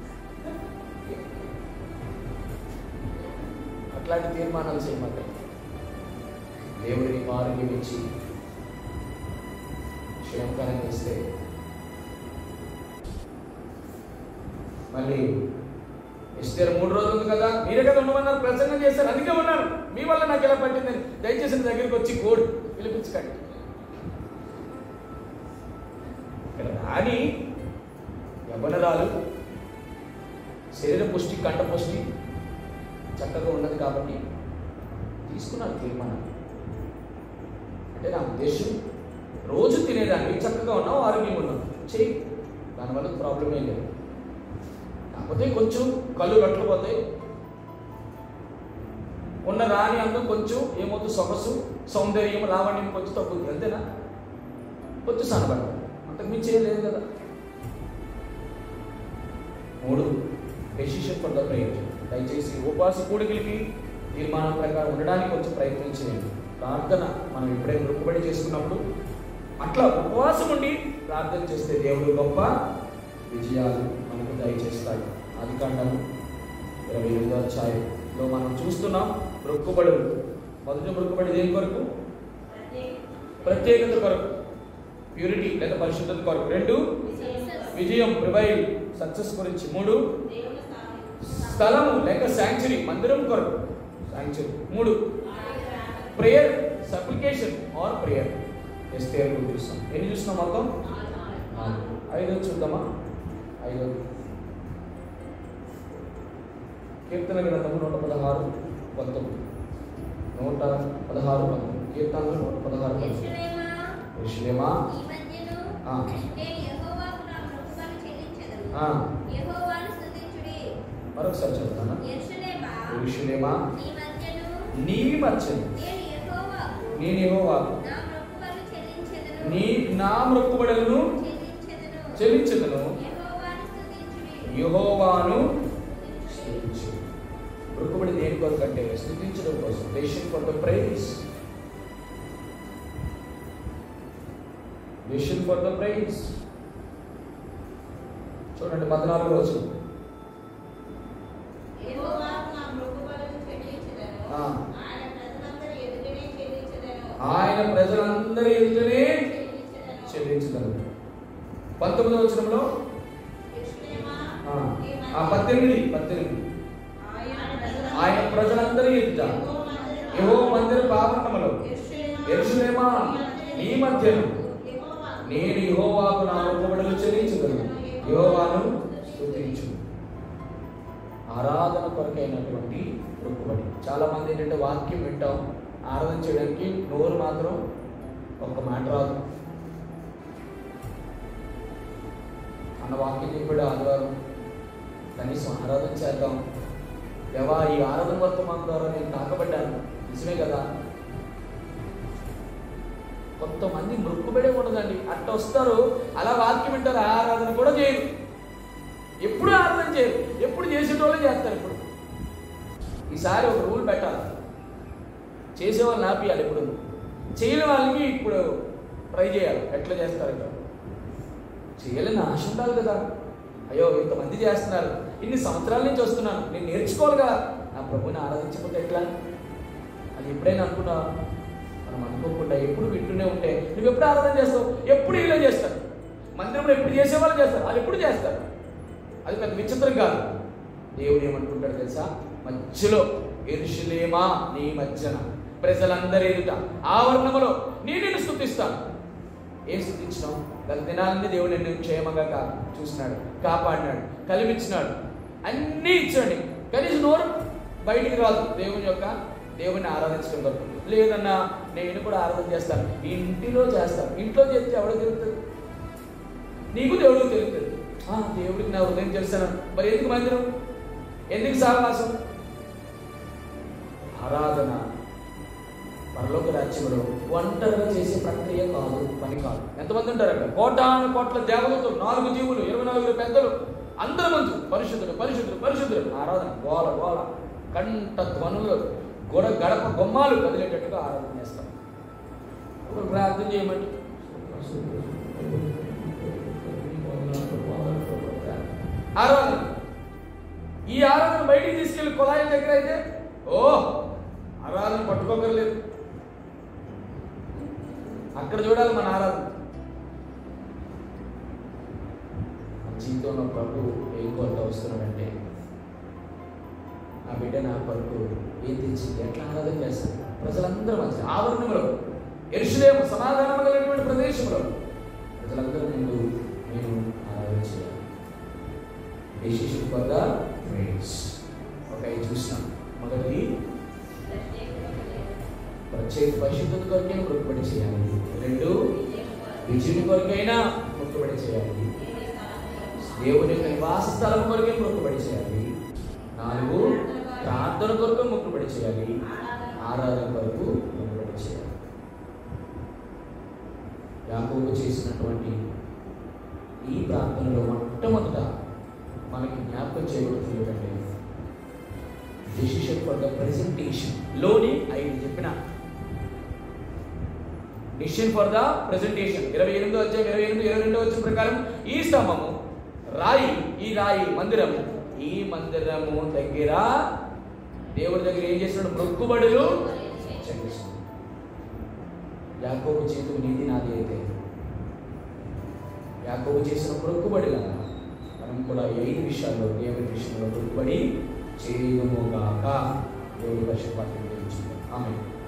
Speaker 1: అట్లాంటి తీర్మానాలు చేయమంటారు దేవుడిని ఆరోగ్యం ఇచ్చి క్షేమకరం చేస్తే మళ్ళీ ఇస్తారు మూడు రోజులు ఉంది కదా మీరే కదా ఉండమన్నారు ప్రసంగం చేశారు అందుకే ఉన్నారు మీ వల్ల నాకు ఎలా పట్టిందని దయచేసి నా దగ్గరికి వచ్చి కోడి పిలిపించకండి ఇక్కడ రాని యవ్వనరాలు శరీర పుష్టి కంఠ పుష్టి చక్కగా ఉన్నది కాబట్టి తీసుకున్నారు తీర్మానం అంటే నా ఉద్దేశం రోజు తినేదాన్ని చక్కగా ఉన్నావు ఆరోగ్యంగా ఉన్నావు చెయ్యి దానివల్ల ప్రాబ్లం ఏం లేదు కాకపోతే కొంచెం కళ్ళు కట్టకపోతాయి ఉన్న రాని అందం కొంచెం ఏమవుతుంది సొగసు సౌందర్యం లావణ్యం కొంచెం తగ్గుతుంది అంతేనా కొంచెం సన్నబడతాం అంతకు మించి ఏం లేదు కదా మూడు డెసిషన్ ఫర్ ద ప్రేయర్ దయచేసి ఉపవాస కూడికలకి తీర్మానం ప్రకారం ఉండడానికి కొంచెం ప్రయత్నం చేయండి ప్రార్థన మనం ఎప్పుడైనా మొక్కుబడి చేసుకున్నప్పుడు అట్లా ఉపవాసం ఉండి ప్రార్థన చేస్తే దేవుడు గొప్ప విజయాలు మనకు దయచేస్తాడు అది కాండము ఇరవై ఎనిమిదో అధ్యాయంలో మనం చూస్తున్నాం మొక్కుబడులు మొదటి మొక్కుబడి దేని కొరకు ప్రత్యేకత కొరకు ప్యూరిటీ లేదా పరిశుద్ధత కొరకు రెండు విజయం ప్రివైల్ సక్సెస్ గురించి మూడు స్థలము లేక శాంక్చురీ మందిరం కొరకు శాంక్చురీ మూడు ప్రేయర్ సప్లికేషన్ ఆర్ ప్రేయర్ ఎస్టేర్ చూస్తాం ఎన్ని చూస్తున్నాం మొత్తం నాలుగు. ఐదో చూద్దామా ఐదో కీర్తన గ్రంథము నూట పదహారు పంతొమ్మిది నూట పదహారు పంతొమ్మిది కీర్తనలు నూట పదహారు పంతొమ్మిది
Speaker 3: యెరూషలేమా,
Speaker 1: యెరూషలేమా,
Speaker 3: ఈ మధ్యను
Speaker 1: ఆ.
Speaker 3: నేను యెహోవాకు నా మొక్కుబడులు చెల్లించెదను.
Speaker 1: ఆ,
Speaker 3: యెహోవాను స్తుతించుడి.
Speaker 1: మరొకసారి చెప్తాను
Speaker 3: యెరూషలేమా,
Speaker 1: యెరూషలేమా,
Speaker 3: ఈ మధ్యను
Speaker 1: నీ మచ్చని
Speaker 3: నేను యెహోవాకు
Speaker 1: నేను యెహోవా
Speaker 3: నా మొక్కుబడులు చెల్లించెదను.
Speaker 1: నీ నా మొక్కుబడులను
Speaker 3: చెల్లించెదను.
Speaker 1: చెల్లించదను
Speaker 3: యెహోవాను స్తుతించుడి.
Speaker 1: యెహోవాను
Speaker 3: స్తుతించుడి.
Speaker 1: స్తుతించు మొక్కుబడి దేని కొరకు అంటే స్తుతించడం కోసం దేశం ఫర్ ద ప్రైజ్ దేశం ఫర్ ద ప్రైజ్ చూడండి పద్నాలుగు రోజు
Speaker 2: యెహోవాకు నా మొక్కుబడులు చెల్లించెదను.
Speaker 1: ఆ.
Speaker 2: ఆయన ప్రజలందరి ఎదుటనే చెల్లించెదను.
Speaker 1: ఆయన ప్రజలందరి ఎదుటనే చెల్లించగలరు పంతొమ్మిదవ వచనంలో ఆ, ఆ పద్దెనిమిది పద్దెనిమిది ఆయన ప్రజలందరి ఎదుట యహో మందిర పావనములో ఎరుషులేమా నీ మధ్యను నేను యహోవాకు నా మొక్కుబడులు చెల్లించగలను యహోవాను స్తుతించు ఆరాధన కొరకైనటువంటి మొక్కుబడి చాలా మంది ఏంటంటే వాక్యం వింటాం ఆరాధన చేయడానికి నోరు మాత్రం ఒక్క మాట రాదు అన్న వాక్యం చెప్పాడు ఆదివారం కనీసం ఆరాధన చేద్దాం దేవా ఈ ఆరాధన వర్తమానం ద్వారా నేను తాకబడ్డాను నిజమే కదా కొంతమంది మృక్కుబడే ఉండదండి అట్ట వస్తారు అలా వాక్యం వింటారు ఆరాధన కూడా చేయరు ఎప్పుడు ఆరాధన చేయరు ఎప్పుడు చేసేటోళ్ళే చేస్తారు ఇప్పుడు ఈసారి ఒక రూల్ పెట్టాలి చేసేవాళ్ళని ఆపియాలి ఇప్పుడు చేయని వాళ్ళకి ఇప్పుడు ట్రై చేయాలి ఎట్లా చేస్తారు ఇక్కడ చేయాలని ఆశ ఉండాలి కదా అయ్యో ఇంతమంది చేస్తున్నారు ఇన్ని సంవత్సరాల నుంచి వస్తున్నాను నేను నేర్చుకోవాలి కదా నా ప్రభుని ఆరాధించకపోతే ఎట్లా అది ఎప్పుడైనా అనుకున్నా మనం అనుకోకుండా ఎప్పుడు వింటూనే ఉంటే నువ్వు ఎప్పుడు ఆరాధన చేస్తావు ఎప్పుడు ఇలా చేస్తారు మందిరంలో ఎప్పుడు చేసేవాళ్ళు చేస్తారు వాళ్ళు ఎప్పుడు చేస్తారు అది పెద్ద విచిత్రం కాదు దేవుడు ఏమనుకుంటాడు తెలుసా మధ్యలో ఎరుషులేమా నీ మధ్యన ప్రజలందరి ఎదుట ఆవరణములో నేను నిన్ను స్థుతిస్తాను ఏం స్థుతించినాం గత దినాలన్నీ దేవుడు నిన్ను క్షేమంగా కా చూసినాడు కాపాడినాడు కలిపించినాడు అన్నీ ఇచ్చాడు కనీసం నోరు బయటికి రాదు దేవుని యొక్క దేవుని ఆరాధించడం వరకు లేదన్నా నేను కూడా ఆరాధన చేస్తాను ఇంటిలో చేస్తాను ఇంట్లో చేస్తే ఎవడో తెలుస్తుంది నీకు దేవుడికి తెలుస్తుంది ఆ, దేవుడికి నా హృదయం తెలుసాను మరి ఎందుకు మందిరం ఎందుకు సహవాసం ఆరాధన పరలోక రాజ్యంలో ఒంటరిగా చేసే ప్రక్రియ కాదు పని కాదు ఎంతమంది ఉంటారు అక్కడ కోటాను కోట్ల దేవతలు నాలుగు జీవులు ఇరవై నాలుగు పెద్దలు అందరి మంది పరిశుద్ధుడు పరిశుద్ధుడు పరిశుద్ధుడు ఆరాధన గోల గోల కంట ధ్వనులు గొడ గడప గుమ్మాలు కదిలేటట్టుగా ఆరాధన చేస్తాం ఇప్పుడు ప్రార్థన చేయమంటే ఆరాధన ఈ ఆరాధన బయటికి తీసుకెళ్లి కుళాయి దగ్గర అయితే ఓ ఆరాధన పట్టుకోగలేదు అక్కడ చూడాలి మన ఆరాధన మన జీవితంలో ప్రభు ఏ కొరత వస్తున్నాడంటే ఆ బిడ్డ నా కొరకు ఏం తెచ్చింది ఎట్లా ఆరాధన చేస్తారు ప్రజలందరూ మంచి ఆవరణంలో ఎరుషులేము సమాధానం కలిగినటువంటి ప్రదేశంలో ప్రజలందరూ ముందు నేను ఆరాధన చేయాలి డెసిషన్ ఫర్ ద ఫ్రెండ్స్ ఒక ఐదు చూసినాం మొదటిది ప్రత్యేక పరిశుద్ధత కొరకే మొక్కుబడి చేయాలి రెండు విజయం కొరకైనా మొక్కుబడి చేయాలి దేవుని యొక్క నివాస స్థలం కొరకే మొక్కుబడి చేయాలి నాలుగు ప్రార్థన కొరకు మొక్కుబడి చేయాలి ఆరాధన కొరకు మొక్కుబడి చేయాలి యాకోబు చేసినటువంటి ఈ ప్రార్థనలో మొట్టమొదట మనకి జ్ఞాపకం చేయబడుతుంది ఏంటంటే డెసిషన్ ఫర్ ద ప్రెజెంటేషన్ లోని ఐదు చెప్పిన డిసిషన్ ఫర్ ద ప్రెజెంటేషన్ ఇరవై ఎనిమిదో వచ్చాం ఇరవై ఎనిమిది ఇరవై రెండో వచ్చిన ప్రకారం ఈ స్తంభము రాయి ఈ రాయి మందిరము ఈ మందిరము దగ్గర దేవుడి దగ్గర ఏం చేస్తున్నాడు మొక్కుబడులు చెల్లిస్తున్నాడు యాకోబు చేతుకు నీది నాది అయితే యాకోబు చేసిన మొక్కుబడిలాగా మనం కూడా ఈ ఐదు విషయాల్లో దేవుని విషయంలో మొక్కుబడి చేయదుము గాక దేవుడి పరిశుభాన్ని ఆమె